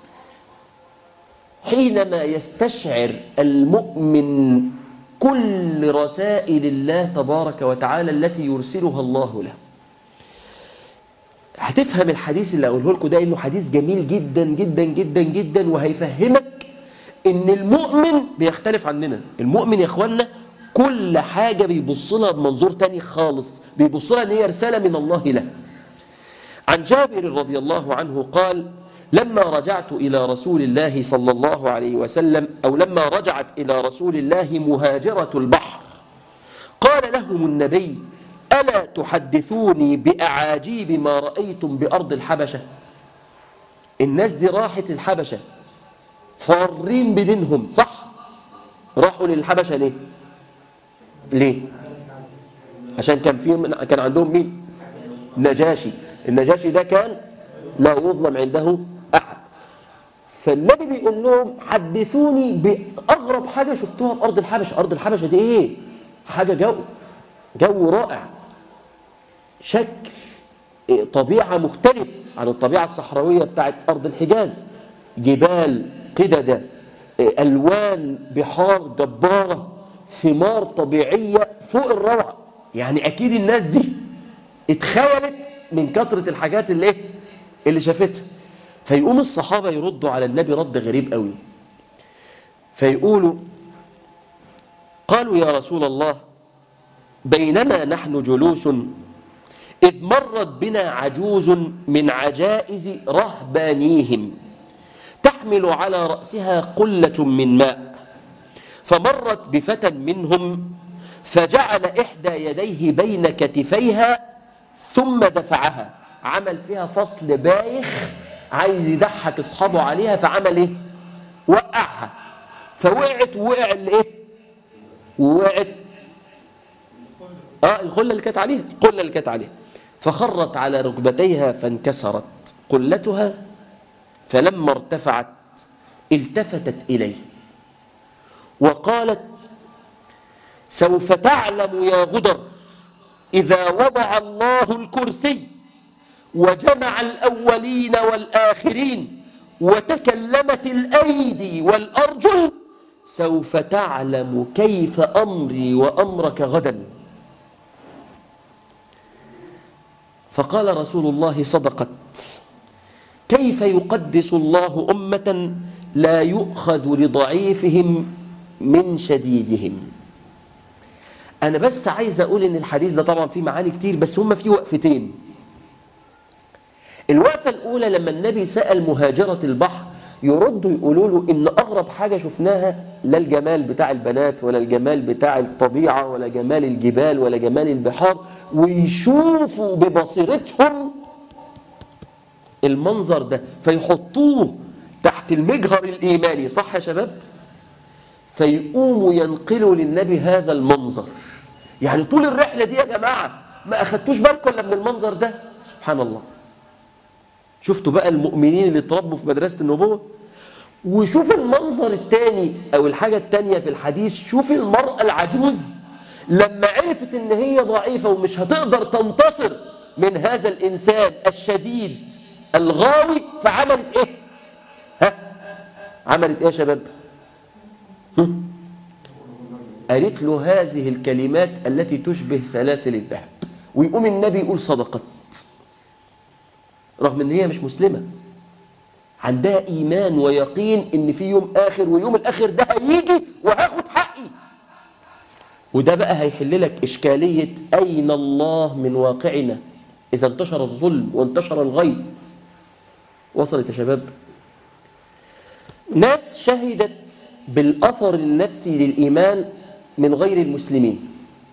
حينما يستشعر المؤمن كل رسائل الله تبارك وتعالى التي يرسلها الله له هتفهم الحديث اللي أقوله لكم ده إنه حديث جميل جدا جدا جدا جدا وهيفهمك إن المؤمن بيختلف عننا المؤمن يا إخوانا كل حاجة بيبص لها بمنظور تاني خالص بيبص لها إن هي رسالة من الله له عن جابر رضي الله عنه قال لما رجعت إلى رسول الله صلى الله عليه وسلم أو لما رجعت إلى رسول الله مهاجرة البحر قال لهم النبي ألا تحدثوني بأعاجيب ما رأيتم بأرض الحبشة الناس دي راحت الحبشة فارين بدينهم صح راحوا للحبشة ليه ليه عشان كان في كان عندهم مين نجاشي النجاشي ده كان لا يظلم عنده أحد فالنبي بيقول لهم حدثوني بأغرب حاجة شفتوها في أرض الحبشة أرض الحبشة دي إيه حاجة جو جو رائع شكل طبيعة مختلف عن الطبيعة الصحراوية بتاعت أرض الحجاز جبال قددة ألوان بحار جبارة ثمار طبيعية فوق الروعة يعني أكيد الناس دي اتخيلت من كثرة الحاجات اللي ايه اللي شافتها فيقوم الصحابة يردوا على النبي رد غريب قوي فيقولوا قالوا يا رسول الله بينما نحن جلوس إذ مرت بنا عجوز من عجائز رهبانيهم تحمل على رأسها قلة من ماء فمرت بفتى منهم فجعل إحدى يديه بين كتفيها ثم دفعها عمل فيها فصل بايخ عايز يضحك اصحابه عليها فعمل ايه وقعها فوقعت ووقع الايه ووقعت اه الخله اللي كانت عليها القله اللي كانت عليها فخرت على ركبتيها فانكسرت قلتها فلما ارتفعت التفتت إليه وقالت سوف تعلم يا غدر إذا وضع الله الكرسي وجمع الأولين والآخرين وتكلمت الأيدي والأرجل سوف تعلم كيف أمري وأمرك غدا فقال رسول الله صدقت كيف يقدس الله أمة لا يؤخذ لضعيفهم من شديدهم أنا بس عايز أقول إن الحديث ده طبعا فيه معاني كتير بس هم فيه وقفتين الوقفة الأولى لما النبي سأل مهاجرة البحر يردوا يقولوا له إن أغرب حاجة شفناها لا الجمال بتاع البنات ولا الجمال بتاع الطبيعة ولا جمال الجبال ولا جمال البحار ويشوفوا ببصيرتهم المنظر ده فيحطوه تحت المجهر الإيماني صح يا شباب؟ فيقوموا ينقلوا للنبي هذا المنظر يعني طول الرحلة دي يا جماعة ما أخدتوش بالكم ولا من المنظر ده سبحان الله شفتوا بقى المؤمنين اللي اتربوا في مدرسة النبوة وشوف المنظر الثاني أو الحاجة الثانية في الحديث شوف المرأة العجوز لما عرفت ان هي ضعيفة ومش هتقدر تنتصر من هذا الإنسان الشديد الغاوي فعملت ايه ها عملت ايه يا شباب قالت له هذه الكلمات التي تشبه سلاسل الذهب ويقوم النبي يقول صدقت رغم ان هي مش مسلمة عندها ايمان ويقين ان في يوم اخر ويوم الاخر ده هيجي وهاخد حقي وده بقى هيحل لك اشكالية اين الله من واقعنا اذا انتشر الظلم وانتشر الغي وصلت يا شباب ناس شهدت بالأثر النفسي للإيمان من غير المسلمين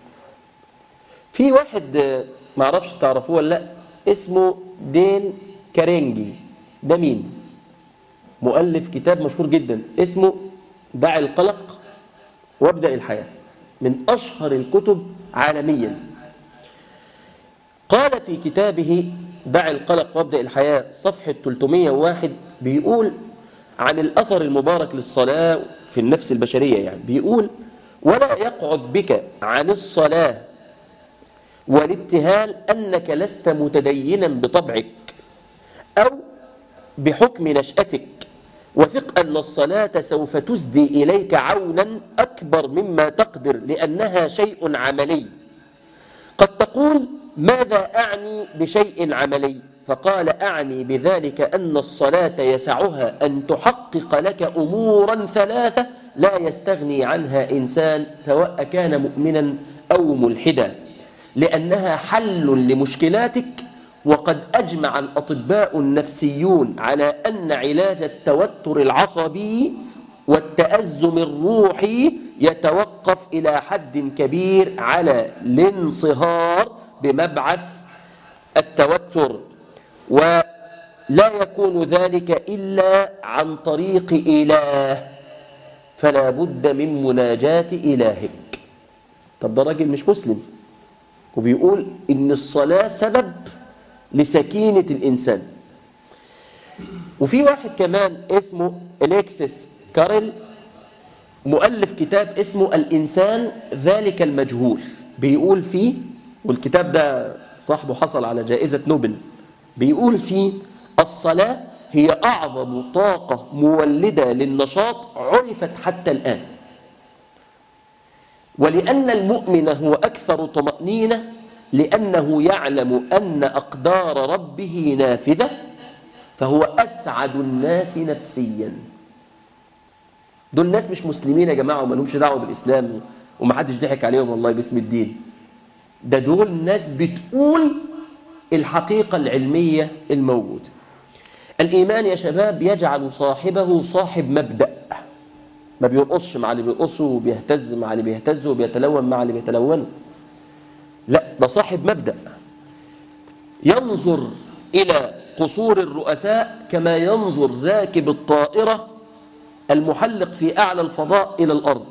في واحد معرفش تعرفوه ولا لا اسمه دين كارينجي ده مين مؤلف كتاب مشهور جدا اسمه دع القلق وابدأ الحياة من أشهر الكتب عالميا قال في كتابه دع القلق وابدأ الحياة صفحة 301 بيقول عن الأثر المبارك للصلاة في النفس البشرية يعني بيقول ولا يقعد بك عن الصلاة والابتهال أنك لست متدينا بطبعك أو بحكم نشأتك وثق أن الصلاة سوف تسدي إليك عونا أكبر مما تقدر لأنها شيء عملي قد تقول ماذا أعني بشيء عملي فقال أعني بذلك أن الصلاة يسعها أن تحقق لك أمورا ثلاثة لا يستغني عنها إنسان سواء كان مؤمنا أو ملحدا لأنها حل لمشكلاتك وقد أجمع الأطباء النفسيون على أن علاج التوتر العصبي والتأزم الروحي يتوقف إلى حد كبير على الانصهار بمبعث التوتر ولا يكون ذلك إلا عن طريق إله فلا بد من مناجاة إلهك طب ده راجل مش مسلم وبيقول إن الصلاة سبب لسكينة الإنسان وفي واحد كمان اسمه إليكسيس كارل مؤلف كتاب اسمه الإنسان ذلك المجهول بيقول فيه والكتاب ده صاحبه حصل على جائزة نوبل بيقول فيه الصلاة هي أعظم طاقة مولدة للنشاط عرفت حتى الآن ولأن المؤمن هو أكثر طمأنينة لأنه يعلم أن أقدار ربه نافذة فهو أسعد الناس نفسيا دول ناس مش مسلمين يا جماعة وما لهمش دعوة بالإسلام ومحدش ضحك عليهم والله باسم الدين ده دول ناس بتقول الحقيقة العلمية الموجودة الإيمان يا شباب يجعل صاحبه صاحب مبدأ ما بيرقصش مع اللي بيرقصه وبيهتز مع اللي بيهتزه وبيتلون مع اللي بيتلونه لا ده صاحب مبدأ ينظر إلى قصور الرؤساء كما ينظر راكب الطائرة المحلق في أعلى الفضاء إلى الأرض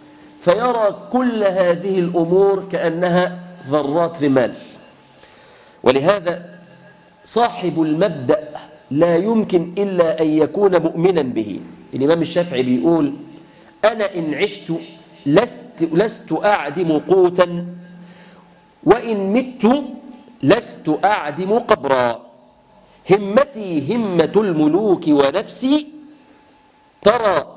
فيرى كل هذه الأمور كأنها ذرات رمال ولهذا صاحب المبدأ لا يمكن إلا أن يكون مؤمنا به الإمام الشافعي بيقول أنا إن عشت لست, لست أعدم قوتا وإن مت لست أعدم قبرا همتي همة الملوك ونفسي ترى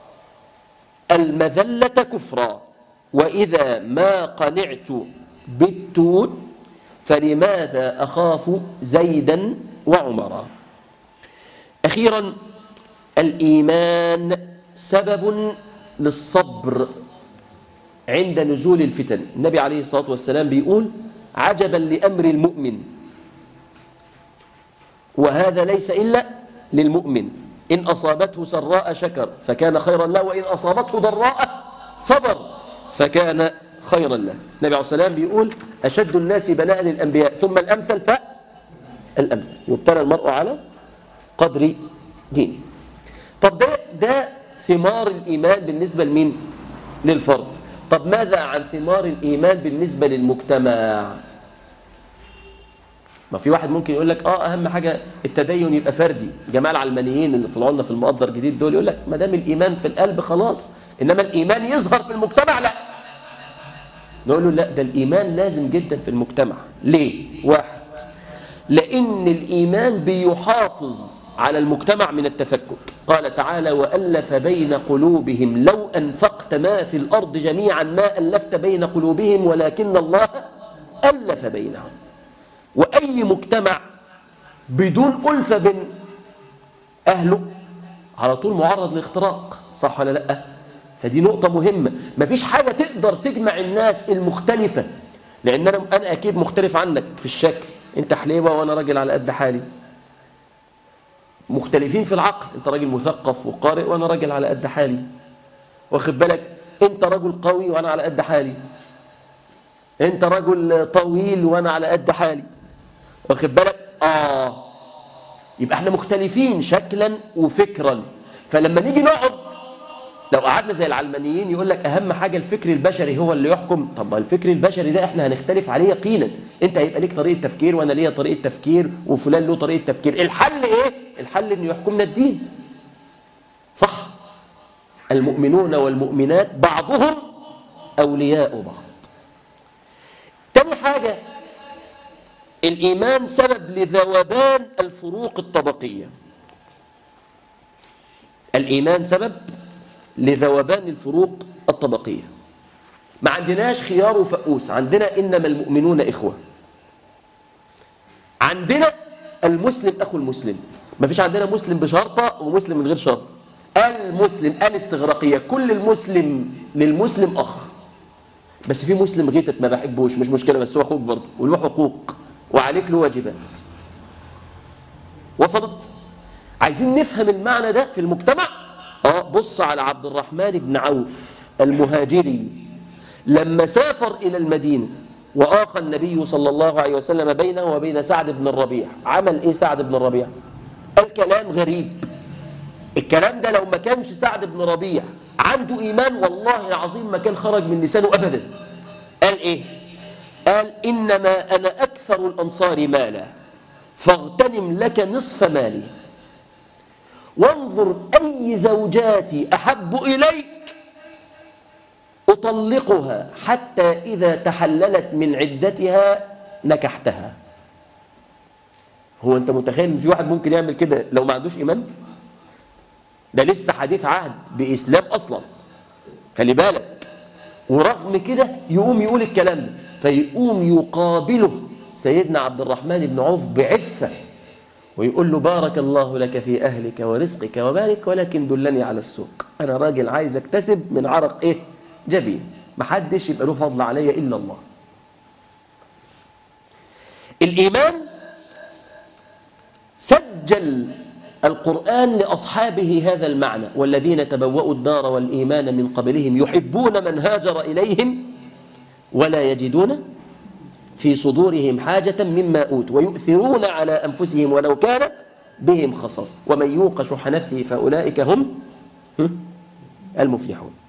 المذلة كفرا وإذا ما قنعت بالتوت فلماذا أخاف زيدا وعمرا أخيرا الإيمان سبب للصبر عند نزول الفتن النبي عليه الصلاة والسلام بيقول عجبا لأمر المؤمن وهذا ليس إلا للمؤمن إن أصابته سراء شكر فكان خيرا له وإن أصابته ضراء صبر فكان خيرا له النبي عليه الصلاة والسلام بيقول أشد الناس بلاء للأنبياء ثم الأمثل فالأمثل يبتلى المرء على قدر دينه طب ده, ده ثمار الإيمان بالنسبة لمين؟ للفرد طب ماذا عن ثمار الإيمان بالنسبة للمجتمع؟ ما في واحد ممكن يقول لك اه اهم حاجه التدين يبقى فردي جماعه العلمانيين اللي طلعوا لنا في المقدر الجديد دول يقول لك ما دام الايمان في القلب خلاص انما الايمان يظهر في المجتمع لا نقول له لا ده الايمان لازم جدا في المجتمع ليه واحد لان الايمان بيحافظ على المجتمع من التفكك قال تعالى والف بين قلوبهم لو انفقت ما في الارض جميعا ما الفت بين قلوبهم ولكن الله الف بينهم وأي مجتمع بدون ألفة بين أهله على طول معرض لاختراق صح ولا لأ فدي نقطة مهمة مفيش حاجة تقدر تجمع الناس المختلفة لأن أنا, أنا أكيد مختلف عنك في الشكل أنت حليوة وأنا راجل على قد حالي مختلفين في العقل أنت راجل مثقف وقارئ وأنا راجل على قد حالي واخد بالك أنت رجل قوي وأنا على قد حالي أنت رجل طويل وأنا على قد حالي واخد بالك اه يبقى احنا مختلفين شكلا وفكرا فلما نيجي نقعد لو قعدنا زي العلمانيين يقول لك اهم حاجه الفكر البشري هو اللي يحكم طب ما الفكر البشري ده احنا هنختلف عليه يقينا انت هيبقى ليك طريقه تفكير وانا ليا طريقه تفكير وفلان له طريقه تفكير الحل ايه الحل انه يحكمنا الدين صح المؤمنون والمؤمنات بعضهم اولياء بعض تاني حاجه الإيمان سبب لذوبان الفروق الطبقية الإيمان سبب لذوبان الفروق الطبقية ما عندناش خيار وفقوس عندنا إنما المؤمنون إخوة عندنا المسلم أخو المسلم ما فيش عندنا مسلم بشرطة ومسلم من غير شرطة المسلم الاستغراقية كل المسلم للمسلم أخ بس في مسلم غيتت ما بحبوش مش مشكلة بس هو أخوك برضه وله حقوق وعليك له واجبات وصلت عايزين نفهم المعنى ده في المجتمع اه بص على عبد الرحمن بن عوف المهاجري لما سافر إلى المدينة وآخى النبي صلى الله عليه وسلم بينه وبين سعد بن الربيع عمل إيه سعد بن الربيع الكلام غريب الكلام ده لو ما كانش سعد بن ربيع عنده إيمان والله العظيم ما كان خرج من لسانه أبدا قال إيه قال إنما أنا أكثر الأنصار مالا فاغتنم لك نصف مالي وانظر أي زوجاتي أحب إليك أطلقها حتى إذا تحللت من عدتها نكحتها هو أنت متخيل إن في واحد ممكن يعمل كده لو ما عندوش إيمان ده لسه حديث عهد بإسلام أصلا خلي بالك ورغم كده يقوم يقول الكلام ده فيقوم يقابله سيدنا عبد الرحمن بن عوف بعفة ويقول له بارك الله لك في أهلك ورزقك ومالك ولكن دلني على السوق أنا راجل عايز أكتسب من عرق إيه جبين محدش يبقى له فضل علي إلا الله الإيمان سجل القرآن لأصحابه هذا المعنى والذين تبوأوا الدار والإيمان من قبلهم يحبون من هاجر إليهم ولا يجدون في صدورهم حاجة مما أوتوا ويؤثرون على أنفسهم ولو كان بهم خصاصة ومن يوق شح نفسه فأولئك هم المفلحون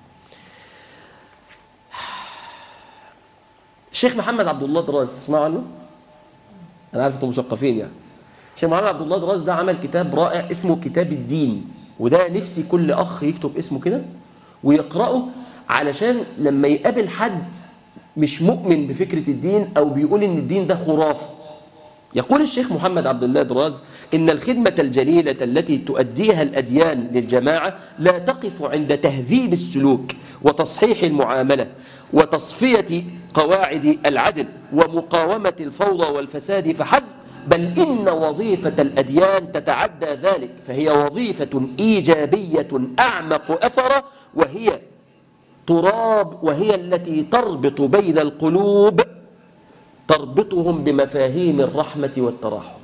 الشيخ محمد عبد الله دراز تسمعوا عنه انا عارف انتم مثقفين يعني الشيخ محمد عبد الله دراز ده عمل كتاب رائع اسمه كتاب الدين وده نفسي كل اخ يكتب اسمه كده ويقراه علشان لما يقابل حد مش مؤمن بفكره الدين او بيقول ان الدين ده خرافه يقول الشيخ محمد عبد الله دراز إن الخدمة الجليلة التي تؤديها الأديان للجماعة لا تقف عند تهذيب السلوك وتصحيح المعاملة وتصفية قواعد العدل ومقاومة الفوضى والفساد فحسب بل إن وظيفة الأديان تتعدى ذلك فهي وظيفة إيجابية أعمق أثرا وهي تراب وهي التي تربط بين القلوب تربطهم بمفاهيم الرحمة والتراحم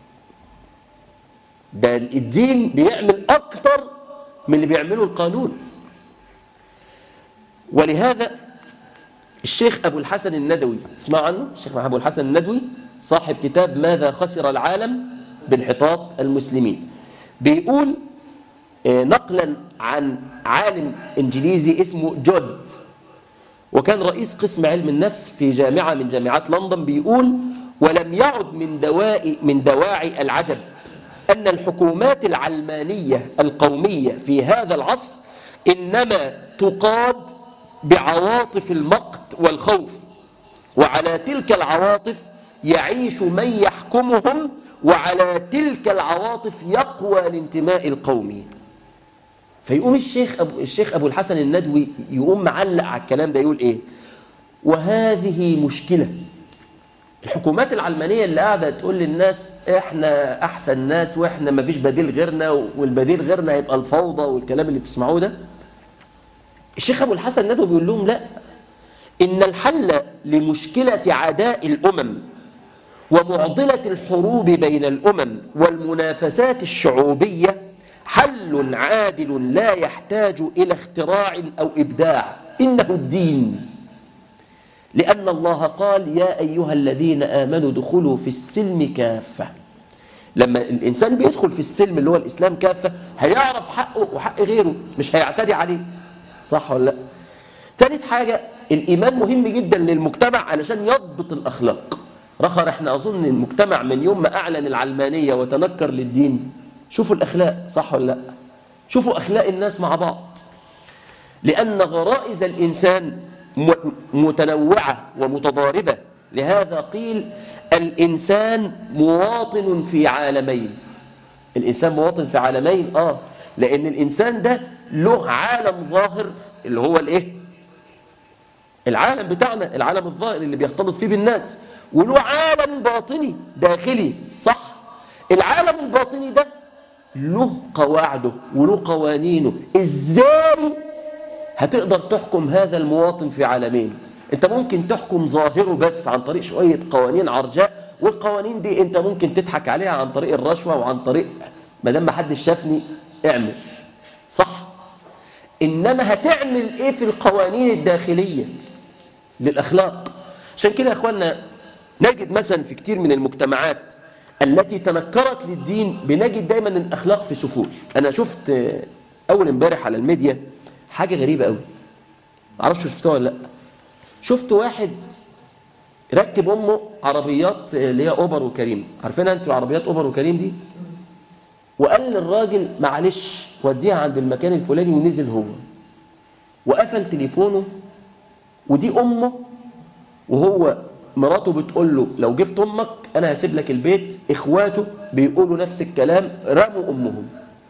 ده الدين بيعمل أكتر من اللي بيعمله القانون ولهذا الشيخ أبو الحسن الندوي اسمع عنه الشيخ أبو الحسن الندوي صاحب كتاب ماذا خسر العالم بانحطاط المسلمين بيقول آه، نقلا عن عالم انجليزي اسمه جود وكان رئيس قسم علم النفس في جامعة من جامعات لندن بيقول ولم يعد من دواء من دواعي العجب أن الحكومات العلمانية القومية في هذا العصر إنما تقاد بعواطف المقت والخوف وعلى تلك العواطف يعيش من يحكمهم وعلى تلك العواطف يقوى الانتماء القومي فيقوم الشيخ أبو, الشيخ أبو الحسن الندوي يقوم معلق على الكلام ده يقول إيه وهذه مشكلة الحكومات العلمانية اللي قاعدة تقول للناس إحنا أحسن ناس وإحنا ما فيش بديل غيرنا والبديل غيرنا يبقى الفوضى والكلام اللي بتسمعوه ده الشيخ أبو الحسن الندوي بيقول لهم لا إن الحل لمشكلة عداء الأمم ومعضلة الحروب بين الأمم والمنافسات الشعوبية حل عادل لا يحتاج إلى اختراع أو إبداع إنه الدين لأن الله قال يا أيها الذين آمنوا دخلوا في السلم كافة لما الإنسان بيدخل في السلم اللي هو الإسلام كافة هيعرف حقه وحق غيره مش هيعتدي عليه صح ولا لا ثالث حاجة الإيمان مهم جدا للمجتمع علشان يضبط الأخلاق رخر احنا أظن المجتمع من يوم ما أعلن العلمانية وتنكر للدين شوفوا الأخلاق صح ولا لا شوفوا أخلاق الناس مع بعض لأن غرائز الإنسان متنوعة ومتضاربة لهذا قيل الإنسان مواطن في عالمين الإنسان مواطن في عالمين آه لأن الإنسان ده له عالم ظاهر اللي هو الإيه العالم بتاعنا العالم الظاهر اللي بيختلط فيه بالناس وله عالم باطني داخلي صح العالم الباطني ده له قواعده وله قوانينه ازاي هتقدر تحكم هذا المواطن في عالمين انت ممكن تحكم ظاهره بس عن طريق شوية قوانين عرجاء والقوانين دي انت ممكن تضحك عليها عن طريق الرشوة وعن طريق ما دام ما حدش شافني اعمل صح انما هتعمل ايه في القوانين الداخلية للاخلاق عشان كده يا اخوانا نجد مثلا في كتير من المجتمعات التي تنكرت للدين بنجد دايما الاخلاق في سفول انا شفت اول امبارح على الميديا حاجه غريبه قوي معرفش شفتوها ولا لا شفت واحد ركب امه عربيات اللي هي اوبر وكريم عارفينها انتوا عربيات اوبر وكريم دي وقال للراجل معلش وديها عند المكان الفلاني ونزل هو وقفل تليفونه ودي امه وهو مراته بتقول له لو جبت امك انا هسيب لك البيت اخواته بيقولوا نفس الكلام رموا امهم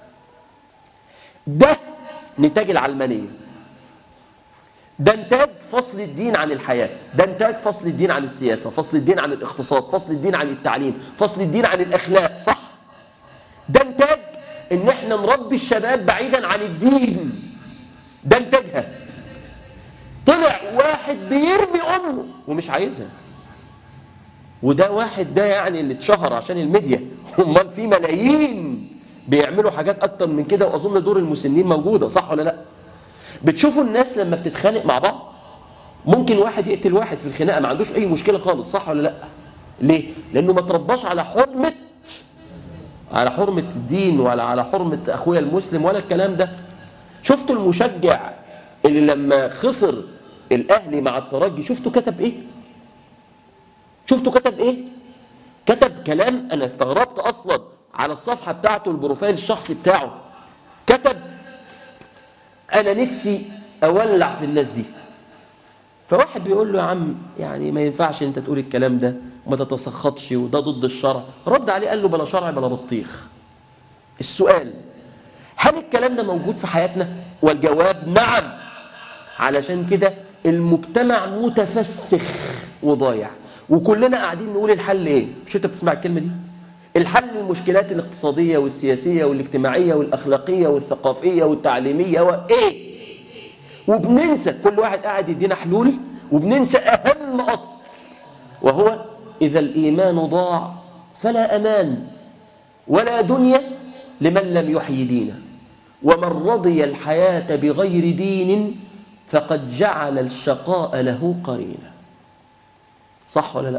ده نتاج العلمانيه ده انتاج فصل الدين عن الحياة ده انتاج فصل الدين عن السياسة فصل الدين عن الاقتصاد فصل الدين عن التعليم فصل الدين عن الأخلاق صح ده انتاج ان احنا نربي الشباب بعيدا عن الدين ده انتاجها طلع واحد بيرمي أمه ومش عايزها وده واحد ده يعني اللي اتشهر عشان الميديا امال في ملايين بيعملوا حاجات اكتر من كده واظن دور المسنين موجوده صح ولا لا بتشوفوا الناس لما بتتخانق مع بعض ممكن واحد يقتل واحد في الخناقه ما عندوش اي مشكله خالص صح ولا لا ليه لانه ما ترباش على حرمه على حرمه الدين ولا على حرمه اخويا المسلم ولا الكلام ده شفتوا المشجع اللي لما خسر الاهلي مع الترجي شفتوا كتب ايه شفتوا كتب ايه كتب كلام انا استغربت اصلا على الصفحه بتاعته البروفايل الشخصي بتاعه كتب انا نفسي اولع في الناس دي فواحد بيقول له يا عم يعني ما ينفعش انت تقول الكلام ده وما تتسخطش وده ضد الشرع رد عليه قال له بلا شرع بلا بطيخ السؤال هل الكلام ده موجود في حياتنا والجواب نعم علشان كده المجتمع متفسخ وضايع وكلنا قاعدين نقول الحل ايه مش انت بتسمع الكلمه دي الحل للمشكلات الاقتصاديه والسياسيه والاجتماعيه والاخلاقيه والثقافيه والتعليميه وايه وبننسى كل واحد قاعد يدينا حلول وبننسى اهم اصل وهو اذا الايمان ضاع فلا امان ولا دنيا لمن لم يحيي دينه ومن رضي الحياه بغير دين فقد جعل الشقاء له قرينا صح ولا لا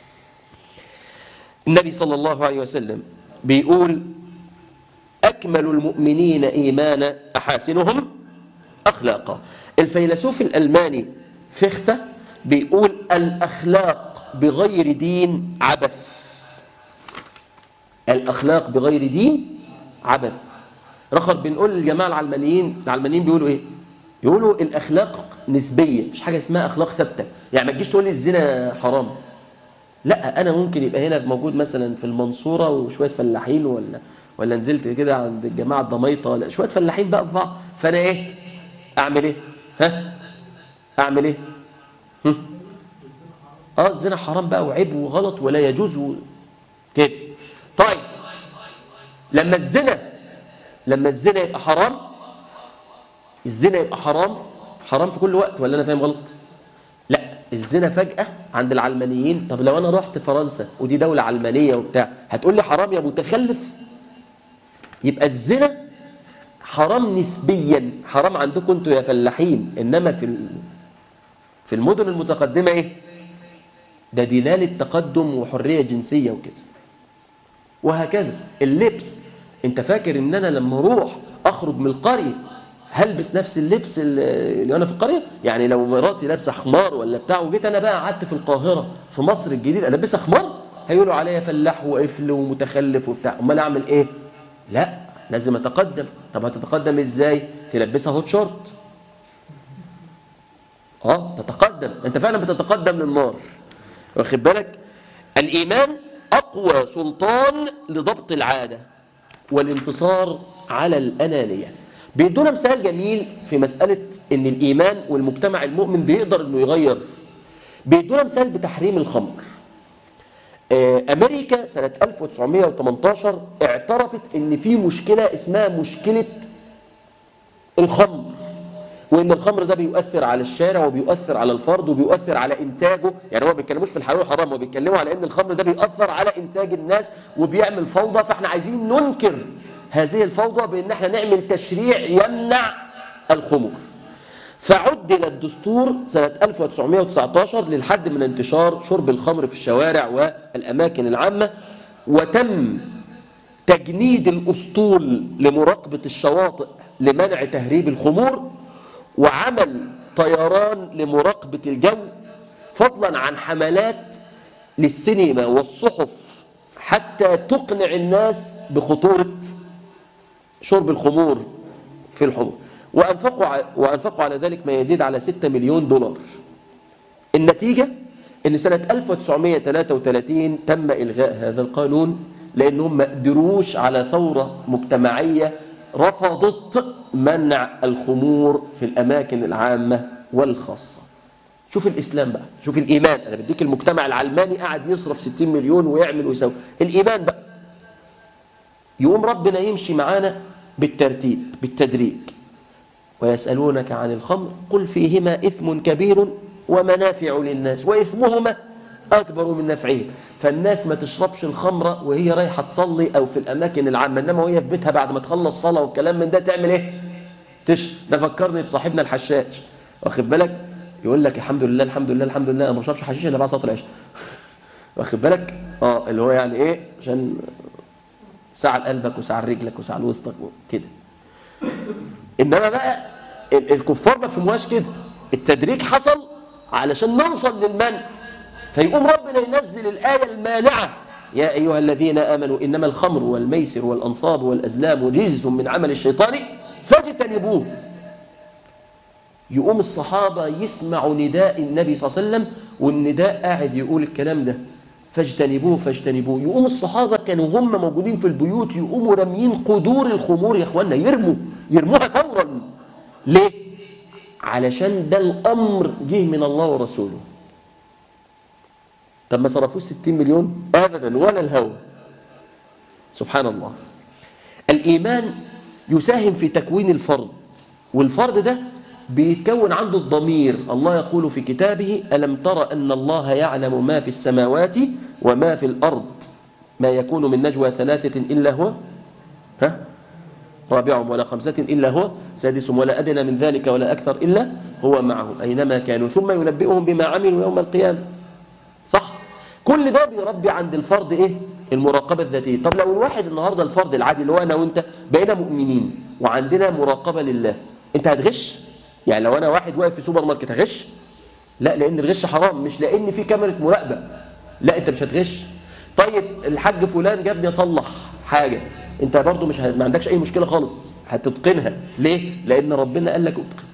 النبي صلى الله عليه وسلم بيقول أكمل المؤمنين إيمانا أحاسنهم أخلاقا الفيلسوف الألماني فيخته بيقول الأخلاق بغير دين عبث الأخلاق بغير دين عبث رخر بنقول للجماعة العلمانيين العلمانيين بيقولوا إيه يقولوا الأخلاق نسبية مش حاجة اسمها أخلاق ثابتة يعني ما تجيش تقول لي الزنا حرام لا انا ممكن يبقى هنا موجود مثلا في المنصوره وشويه فلاحين ولا ولا نزلت كده عند الجماعه الضميطه ولا شويه فلاحين بقى في بعض فانا ايه اعمل ايه ها اعمل ايه هم؟ اه الزنا حرام بقى وعيب وغلط ولا يجوز و... كده طيب لما الزنا لما الزنا يبقى حرام الزنا يبقى حرام حرام في كل وقت ولا انا فاهم غلط لا الزنا فجأة عند العلمانيين طب لو أنا رحت فرنسا ودي دولة علمانية وبتاع هتقول لي حرام يا متخلف يبقى الزنا حرام نسبيا حرام عندكم انتوا يا فلاحين انما في في المدن المتقدمه ايه ده دلاله تقدم وحريه جنسيه وكده وهكذا اللبس انت فاكر ان انا لما اروح اخرج من القريه هلبس نفس اللبس اللي انا في القريه يعني لو مراتي لابسه حمار ولا بتاع وجيت انا بقى قعدت في القاهره في مصر الجديده البسها حمار هيقولوا عليا فلاح وقفل ومتخلف وبتاع امال اعمل ايه لا لازم اتقدم طب هتتقدم ازاي تلبسها هوت شورت اه تتقدم انت فعلا بتتقدم للنار واخد بالك الايمان اقوى سلطان لضبط العاده والانتصار على الانانيه بيدونا مثال جميل في مساله ان الايمان والمجتمع المؤمن بيقدر انه يغير بيدونا مثال بتحريم الخمر امريكا سنه 1918 اعترفت ان في مشكله اسمها مشكله الخمر وان الخمر ده بيؤثر على الشارع وبيؤثر على الفرد وبيؤثر على انتاجه يعني هو ما بيتكلموش في الحلال والحرام هو بيتكلموا على ان الخمر ده بيؤثر على انتاج الناس وبيعمل فوضى فاحنا عايزين ننكر هذه الفوضى بان احنا نعمل تشريع يمنع الخمور فعدل الدستور سنة 1919 للحد من انتشار شرب الخمر في الشوارع والأماكن العامة وتم تجنيد الأسطول لمراقبة الشواطئ لمنع تهريب الخمور وعمل طيران لمراقبة الجو فضلا عن حملات للسينما والصحف حتى تقنع الناس بخطورة شرب الخمور في الحمر وأنفقوا وأنفقوا على ذلك ما يزيد على 6 مليون دولار النتيجة أن سنة 1933 تم إلغاء هذا القانون لأنهم ما قدروش على ثورة مجتمعية رفضت منع الخمور في الأماكن العامة والخاصة شوف الإسلام بقى شوف الإيمان أنا بديك المجتمع العلماني قاعد يصرف 60 مليون ويعمل ويسوي الإيمان بقى يقوم ربنا يمشي معانا بالترتيب بالتدريج ويسألونك عن الخمر قل فيهما إثم كبير ومنافع للناس وإثمهما أكبر من نفعهم فالناس ما تشربش الخمرة وهي رايحة تصلي أو في الأماكن العامة إنما وهي في بيتها بعد ما تخلص صلاة والكلام من ده تعمل إيه؟ تش ده فكرني بصاحبنا الحشاش واخد بالك يقول لك الحمد لله الحمد لله الحمد لله أنا ما بشربش حشيش إلا بعد صلاة العشاء واخد بالك؟ اه اللي هو يعني إيه؟ عشان ساعة لقلبك وساعة لرجلك وساعة لوسطك كده انما بقى الكفار ما فهموهاش كده التدريج حصل علشان نوصل للمنع فيقوم ربنا ينزل الآية المانعة يا أيها الذين آمنوا إنما الخمر والميسر والأنصاب والأزلام رجز من عمل الشيطان فاجتنبوه يقوم الصحابة يسمعوا نداء النبي صلى الله عليه وسلم والنداء قاعد يقول الكلام ده فاجتنبوه فاجتنبوه يقوم الصحابة كانوا هم موجودين في البيوت يقوموا راميين قدور الخمور يا اخوانا يرموا يرموها فورا ليه؟ علشان ده الأمر جه من الله ورسوله طب ما صرفوش 60 مليون أبدا ولا الهوى سبحان الله الإيمان يساهم في تكوين الفرد والفرد ده بيتكون عنده الضمير الله يقول في كتابه ألم تر أن الله يعلم ما في السماوات وما في الأرض ما يكون من نجوى ثلاثة إلا هو ها رابعهم ولا خمسة إلا هو سادسهم ولا أدنى من ذلك ولا أكثر إلا هو معهم أينما كانوا ثم ينبئهم بما عملوا يوم القيامة صح كل ده بيربي عند الفرد إيه المراقبة الذاتية طب لو الواحد النهاردة الفرد العادي اللي هو أنا وأنت بقينا مؤمنين وعندنا مراقبة لله أنت هتغش يعني لو أنا واحد واقف في سوبر ماركت هغش لا لأن الغش حرام مش لأن في كاميرا مراقبة لا أنت مش هتغش طيب الحاج فلان جابني أصلح حاجة انت برضو مش ه... ما عندكش اي مشكله خالص هتتقنها ليه لان ربنا قال لك اتقن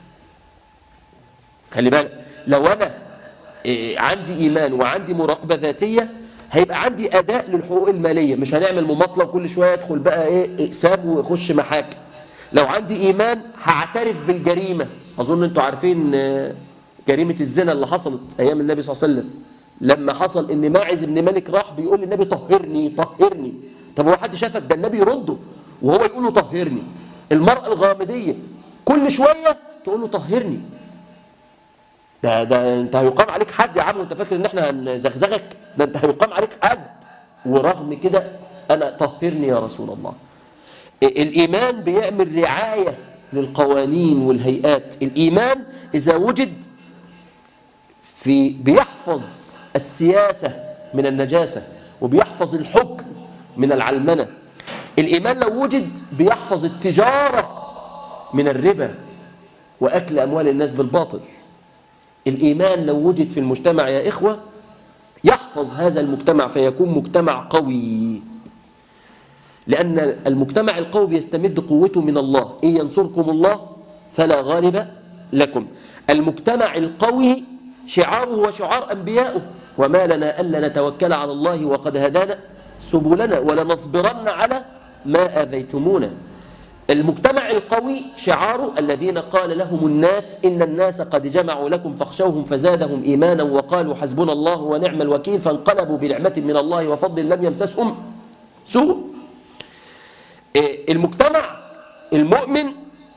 خلي بالك لو انا إيه عندي ايمان وعندي مراقبه ذاتيه هيبقى عندي اداء للحقوق الماليه مش هنعمل مماطله وكل شويه ادخل بقى ايه اقسام واخش محاكم لو عندي ايمان هعترف بالجريمه اظن انتوا عارفين جريمه الزنا اللي حصلت ايام النبي صلى الله عليه وسلم لما حصل ان ماعز بن مالك راح بيقول للنبي طهرني طهرني طب هو حد شافك ده النبي يرده وهو يقول له طهرني المرأة الغامدية كل شوية تقول له طهرني ده ده انت هيقام عليك حد يا عم وانت فاكر ان احنا هنزغزغك ده انت هيقام عليك حد ورغم كده انا طهرني يا رسول الله الايمان بيعمل رعاية للقوانين والهيئات الايمان اذا وجد في بيحفظ السياسة من النجاسة وبيحفظ الحكم من العلمنة الإيمان لو وجد بيحفظ التجارة من الربا وأكل أموال الناس بالباطل الإيمان لو وجد في المجتمع يا إخوة يحفظ هذا المجتمع فيكون مجتمع قوي لأن المجتمع القوي بيستمد قوته من الله إن ينصركم الله فلا غالب لكم المجتمع القوي شعاره وشعار أنبيائه وما لنا ألا نتوكل على الله وقد هدانا سبلنا ولنصبرن على ما أذيتمونا المجتمع القوي شعاره الذين قال لهم الناس إن الناس قد جمعوا لكم فاخشوهم فزادهم إيمانا وقالوا حسبنا الله ونعم الوكيل فانقلبوا بنعمة من الله وفضل لم يمسسهم سوء المجتمع المؤمن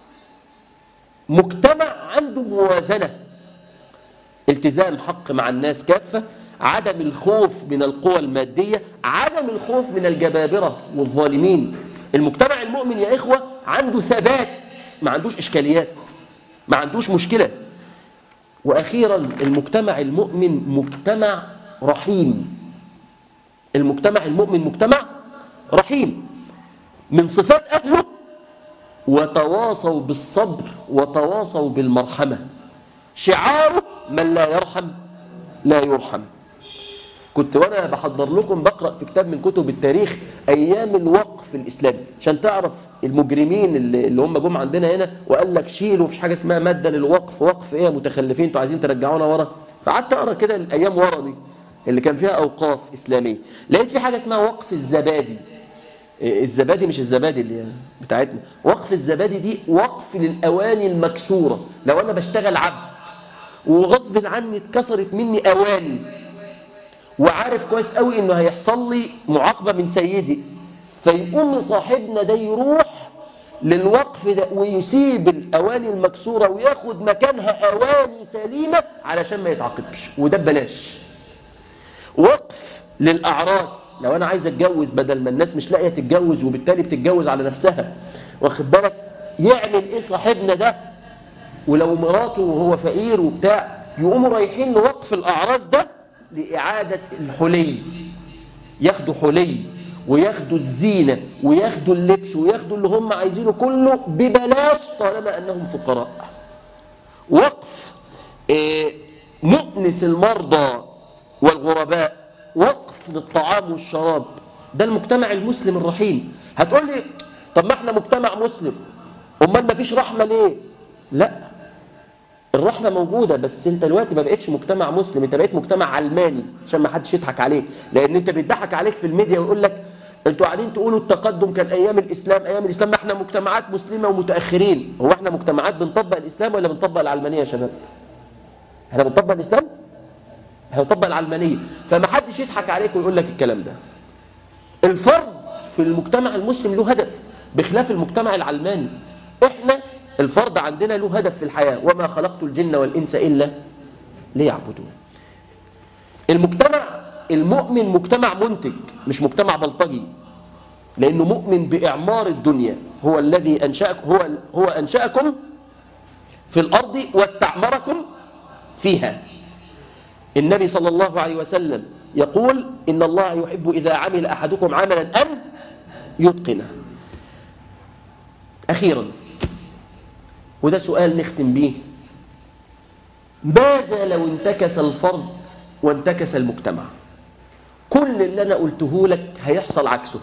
مجتمع عنده موازنة التزام حق مع الناس كافة عدم الخوف من القوى المادية عدم الخوف من الجبابرة والظالمين المجتمع المؤمن يا إخوة عنده ثبات ما عندوش إشكاليات ما عندوش مشكلة وأخيرا المجتمع المؤمن مجتمع رحيم المجتمع المؤمن مجتمع رحيم من صفات أهله وتواصوا بالصبر وتواصوا بالمرحمة شعاره من لا يرحم لا يرحم كنت وانا بحضر لكم بقرا في كتاب من كتب التاريخ ايام الوقف الاسلامي عشان تعرف المجرمين اللي, اللي هم جم عندنا هنا وقال لك شيلوا مفيش حاجه اسمها ماده للوقف وقف ايه يا متخلفين انتوا عايزين ترجعونا ورا فقعدت اقرا كده الايام ورا دي اللي كان فيها اوقاف اسلاميه لقيت في حاجه اسمها وقف الزبادي الزبادي مش الزبادي اللي بتاعتنا وقف الزبادي دي وقف للاواني المكسوره لو انا بشتغل عبد وغصب عني اتكسرت مني اواني وعارف كويس قوي انه هيحصل لي معاقبه من سيدي فيقوم صاحبنا ده يروح للوقف ده ويسيب الاواني المكسوره وياخد مكانها اواني سليمه علشان ما يتعاقبش وده ببلاش وقف للاعراس لو انا عايز اتجوز بدل ما الناس مش لاقيه تتجوز وبالتالي بتتجوز على نفسها واخد بالك يعمل ايه صاحبنا ده ولو مراته وهو فقير وبتاع يقوموا رايحين لوقف الاعراس ده لإعادة الحلي ياخدوا حلي وياخدوا الزينة وياخدوا اللبس وياخدوا اللي هم عايزينه كله ببلاش طالما أنهم فقراء وقف مؤنس المرضى والغرباء وقف للطعام والشراب ده المجتمع المسلم الرحيم هتقول لي طب ما احنا مجتمع مسلم امال ما فيش رحمه ليه لا الرحمه موجوده بس انت دلوقتي ما بقتش مجتمع مسلم انت بقيت مجتمع علماني عشان ما حدش يضحك عليك لان انت بيضحك عليك في الميديا ويقول لك انتوا قاعدين تقولوا التقدم كان ايام الاسلام ايام الاسلام ما احنا مجتمعات مسلمه ومتاخرين هو احنا مجتمعات بنطبق الاسلام ولا بنطبق العلمانيه يا شباب احنا بنطبق الاسلام احنا بنطبق العلمانيه فما حدش يضحك عليك ويقول لك الكلام ده الفرد في المجتمع المسلم له هدف بخلاف المجتمع العلماني احنا الفرد عندنا له هدف في الحياه وما خلقت الجن والانس الا ليعبدون المجتمع المؤمن مجتمع منتج مش مجتمع بلطجي لانه مؤمن باعمار الدنيا هو الذي انشاكم هو هو انشاكم في الارض واستعمركم فيها النبي صلى الله عليه وسلم يقول ان الله يحب اذا عمل احدكم عملا ان يتقنه اخيرا وده سؤال نختم به ماذا لو انتكس الفرد وانتكس المجتمع كل اللي انا قلته لك هيحصل عكسه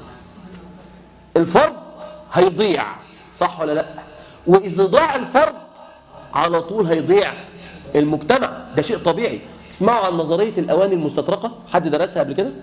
الفرد هيضيع صح ولا لا واذا ضاع الفرد على طول هيضيع المجتمع ده شيء طبيعي اسمعوا عن نظريه الاواني المستطرقه حد درسها قبل كده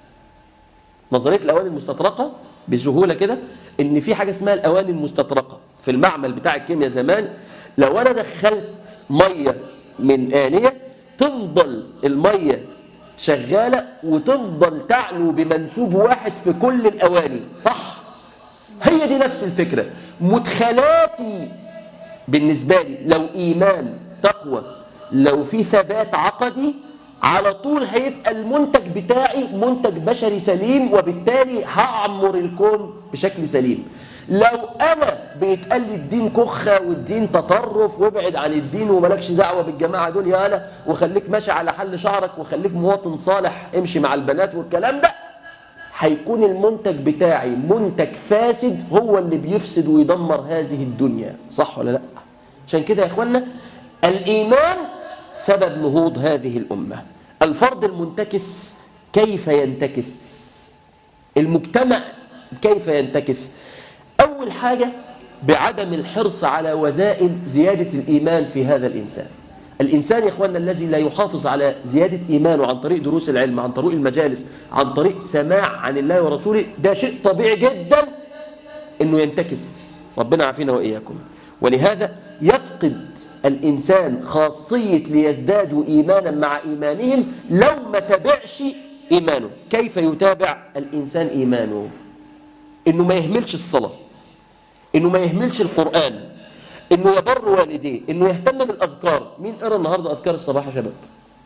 نظريه الاواني المستطرقه بسهوله كده ان في حاجه اسمها الاواني المستطرقه في المعمل بتاع الكيمياء زمان لو انا دخلت ميه من انيه تفضل الميه شغاله وتفضل تعلو بمنسوب واحد في كل الاواني صح هي دي نفس الفكره مدخلاتي بالنسبه لي لو ايمان تقوى لو في ثبات عقدي على طول هيبقى المنتج بتاعي منتج بشري سليم وبالتالي هعمر الكون بشكل سليم لو انا بيتقال لي الدين كخه والدين تطرف وابعد عن الدين ومالكش دعوه بالجماعه دول يالا وخليك ماشي على حل شعرك وخليك مواطن صالح امشي مع البنات والكلام ده هيكون المنتج بتاعي منتج فاسد هو اللي بيفسد ويدمر هذه الدنيا صح ولا لا عشان كده يا اخوانا الايمان سبب نهوض هذه الامه الفرد المنتكس كيف ينتكس المجتمع كيف ينتكس أول حاجة بعدم الحرص على وسائل زيادة الإيمان في هذا الإنسان الإنسان يا إخواننا الذي لا يحافظ على زيادة إيمانه عن طريق دروس العلم عن طريق المجالس عن طريق سماع عن الله ورسوله ده شيء طبيعي جدا أنه ينتكس ربنا عافينا وإياكم ولهذا يفقد الإنسان خاصية ليزدادوا إيمانا مع إيمانهم لو ما تبعش إيمانه كيف يتابع الإنسان إيمانه إنه ما يهملش الصلاة إنه ما يهملش القرآن إنه يبر والديه إنه يهتم بالأذكار مين قرأ النهاردة أذكار الصباح يا شباب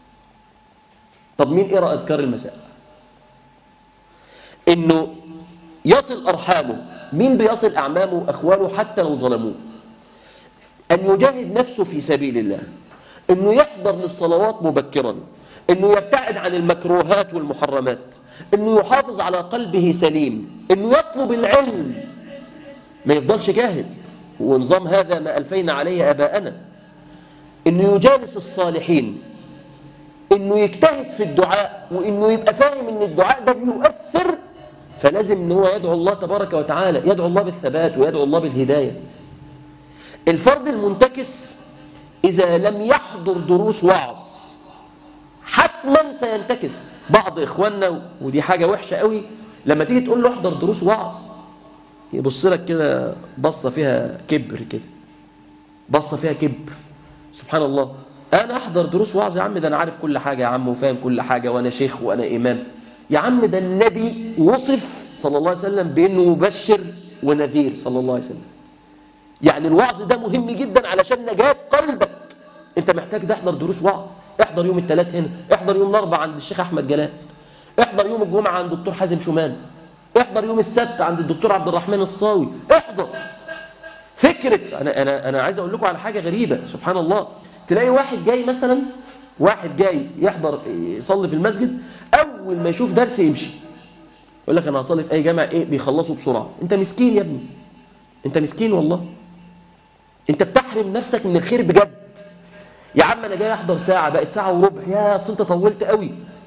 طب مين قرأ أذكار المساء إنه يصل أرحامه مين بيصل أعمامه وأخواله حتى لو ظلموه أن يجاهد نفسه في سبيل الله أنه يحضر للصلوات مبكرا أنه يبتعد عن المكروهات والمحرمات أنه يحافظ على قلبه سليم أنه يطلب العلم ما يفضلش جاهل ونظام هذا ما ألفينا عليه أباءنا أنه يجالس الصالحين أنه يجتهد في الدعاء وأنه يبقى فاهم أن الدعاء ده بيؤثر فلازم أنه هو يدعو الله تبارك وتعالى يدعو الله بالثبات ويدعو الله بالهداية الفرد المنتكس إذا لم يحضر دروس وعظ حتما سينتكس بعض إخواننا ودي حاجة وحشة قوي لما تيجي تقول له احضر دروس وعظ يبص لك كده بصة فيها كبر كده بصة فيها كبر سبحان الله أنا أحضر دروس وعظ يا عم ده أنا عارف كل حاجة يا عم وفاهم كل حاجة وأنا شيخ وأنا إمام يا عم ده النبي وصف صلى الله عليه وسلم بأنه مبشر ونذير صلى الله عليه وسلم يعني الوعظ ده مهم جدا علشان نجاة قلبك انت محتاج تحضر دروس وعظ احضر يوم الثلاث هنا احضر يوم الاربعاء عند الشيخ احمد جلال احضر يوم الجمعه عند الدكتور حازم شومان احضر يوم السبت عند الدكتور عبد الرحمن الصاوي احضر فكره انا انا انا عايز اقول لكم على حاجه غريبه سبحان الله تلاقي واحد جاي مثلا واحد جاي يحضر يصلي في المسجد اول ما يشوف درس يمشي يقول لك انا هصلي في اي جامع ايه بيخلصوا بسرعه انت مسكين يا ابني انت مسكين والله انت بتحرم نفسك من الخير بجد يا عم انا جاي احضر ساعه بقت ساعه وربع يا اصل انت طولت قوي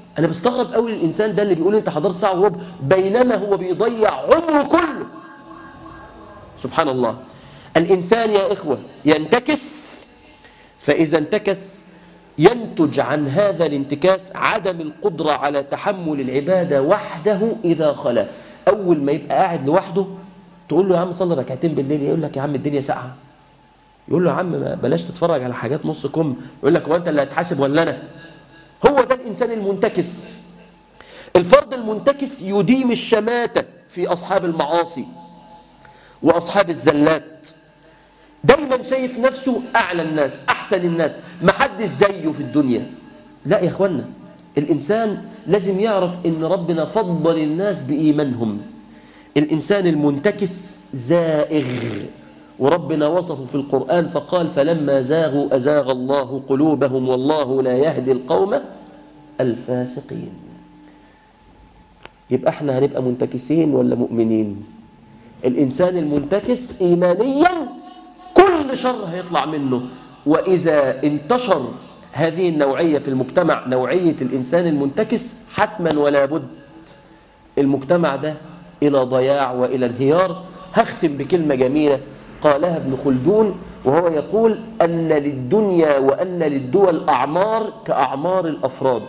أنا بستغرب قوي الإنسان ده اللي بيقول أنت حضرت ساعة وربع بينما هو بيضيع عمره كله سبحان الله الإنسان يا إخوة ينتكس فإذا انتكس ينتج عن هذا الانتكاس عدم القدرة على تحمل العبادة وحده إذا خلا أول ما يبقى قاعد لوحده تقول له يا عم صلي ركعتين بالليل يقول لك يا عم الدنيا ساقعة يقول له يا عم ما بلاش تتفرج على حاجات نص كم يقول لك هو أنت اللي هتحاسب ولا أنا هو ده الإنسان المنتكس الفرد المنتكس يديم الشماتة في أصحاب المعاصي وأصحاب الزلات دايما شايف نفسه أعلى الناس أحسن الناس محدش زيه في الدنيا لا يا إخوانا الإنسان لازم يعرف إن ربنا فضل الناس بإيمانهم الإنسان المنتكس زائغ وربنا وصفه في القرآن فقال فلما زاغوا أزاغ الله قلوبهم والله لا يهدي القوم الفاسقين يبقى احنا هنبقى منتكسين ولا مؤمنين الإنسان المنتكس إيمانيا كل شر هيطلع منه وإذا انتشر هذه النوعية في المجتمع نوعية الإنسان المنتكس حتما ولا بد المجتمع ده إلى ضياع وإلى انهيار هختم بكلمة جميلة قالها ابن خلدون وهو يقول أن للدنيا وأن للدول أعمار كأعمار الأفراد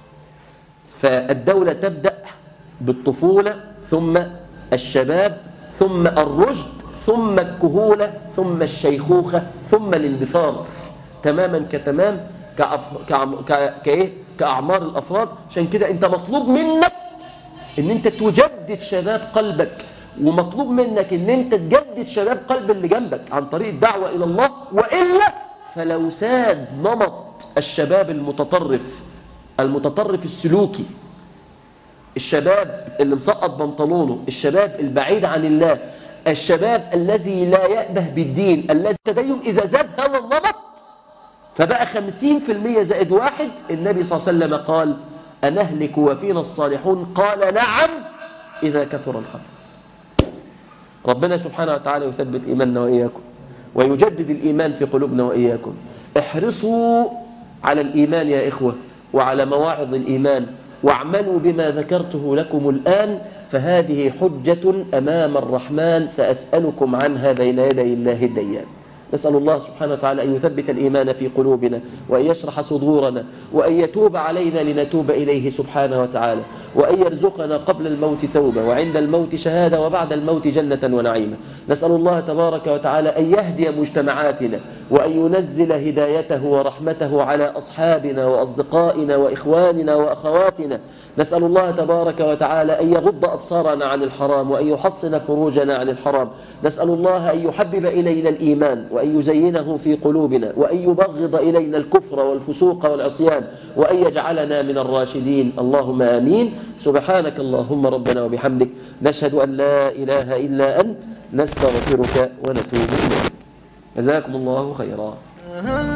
فالدولة تبدأ بالطفولة ثم الشباب ثم الرشد ثم الكهولة ثم الشيخوخة ثم الاندثار تماما كتمام كأف... كعم... ك... كإيه؟ كأعمار الأفراد عشان كده أنت مطلوب منك أن أنت تجدد شباب قلبك ومطلوب منك أن أنت تجدد شباب قلب اللي جنبك عن طريق الدعوة إلى الله وإلا فلو ساد نمط الشباب المتطرف المتطرف السلوكي الشباب اللي مسقط بنطلونه الشباب البعيد عن الله الشباب الذي لا يأبه بالدين الذي تدين إذا زاد هذا النمط فبقى خمسين في المية زائد واحد النبي صلى الله عليه وسلم قال أنهلك وفينا الصالحون قال نعم إذا كثر الخبث ربنا سبحانه وتعالى يثبت إيماننا وإياكم ويجدد الإيمان في قلوبنا وإياكم احرصوا على الإيمان يا إخوة وعلى مواعظ الإيمان واعملوا بما ذكرته لكم الآن فهذه حجة أمام الرحمن سأسألكم عنها بين يدي الله الديان نسأل الله سبحانه وتعالى أن يثبت الإيمان في قلوبنا وأن يشرح صدورنا وأن يتوب علينا لنتوب إليه سبحانه وتعالى وأن يرزقنا قبل الموت توبة وعند الموت شهادة وبعد الموت جنة ونعيمة نسأل الله تبارك وتعالى أن يهدي مجتمعاتنا وأن ينزل هدايته ورحمته على أصحابنا وأصدقائنا وإخواننا وأخواتنا نسأل الله تبارك وتعالى أن يغض أبصارنا عن الحرام وأن يحصن فروجنا عن الحرام نسأل الله أن يحبب إلينا الإيمان وأن يزينه في قلوبنا وأن يبغض إلينا الكفر والفسوق والعصيان وأن يجعلنا من الراشدين اللهم آمين سبحانك اللهم ربنا وبحمدك نشهد أن لا إله إلا أنت نستغفرك ونتوب إليك جزاكم الله خيرا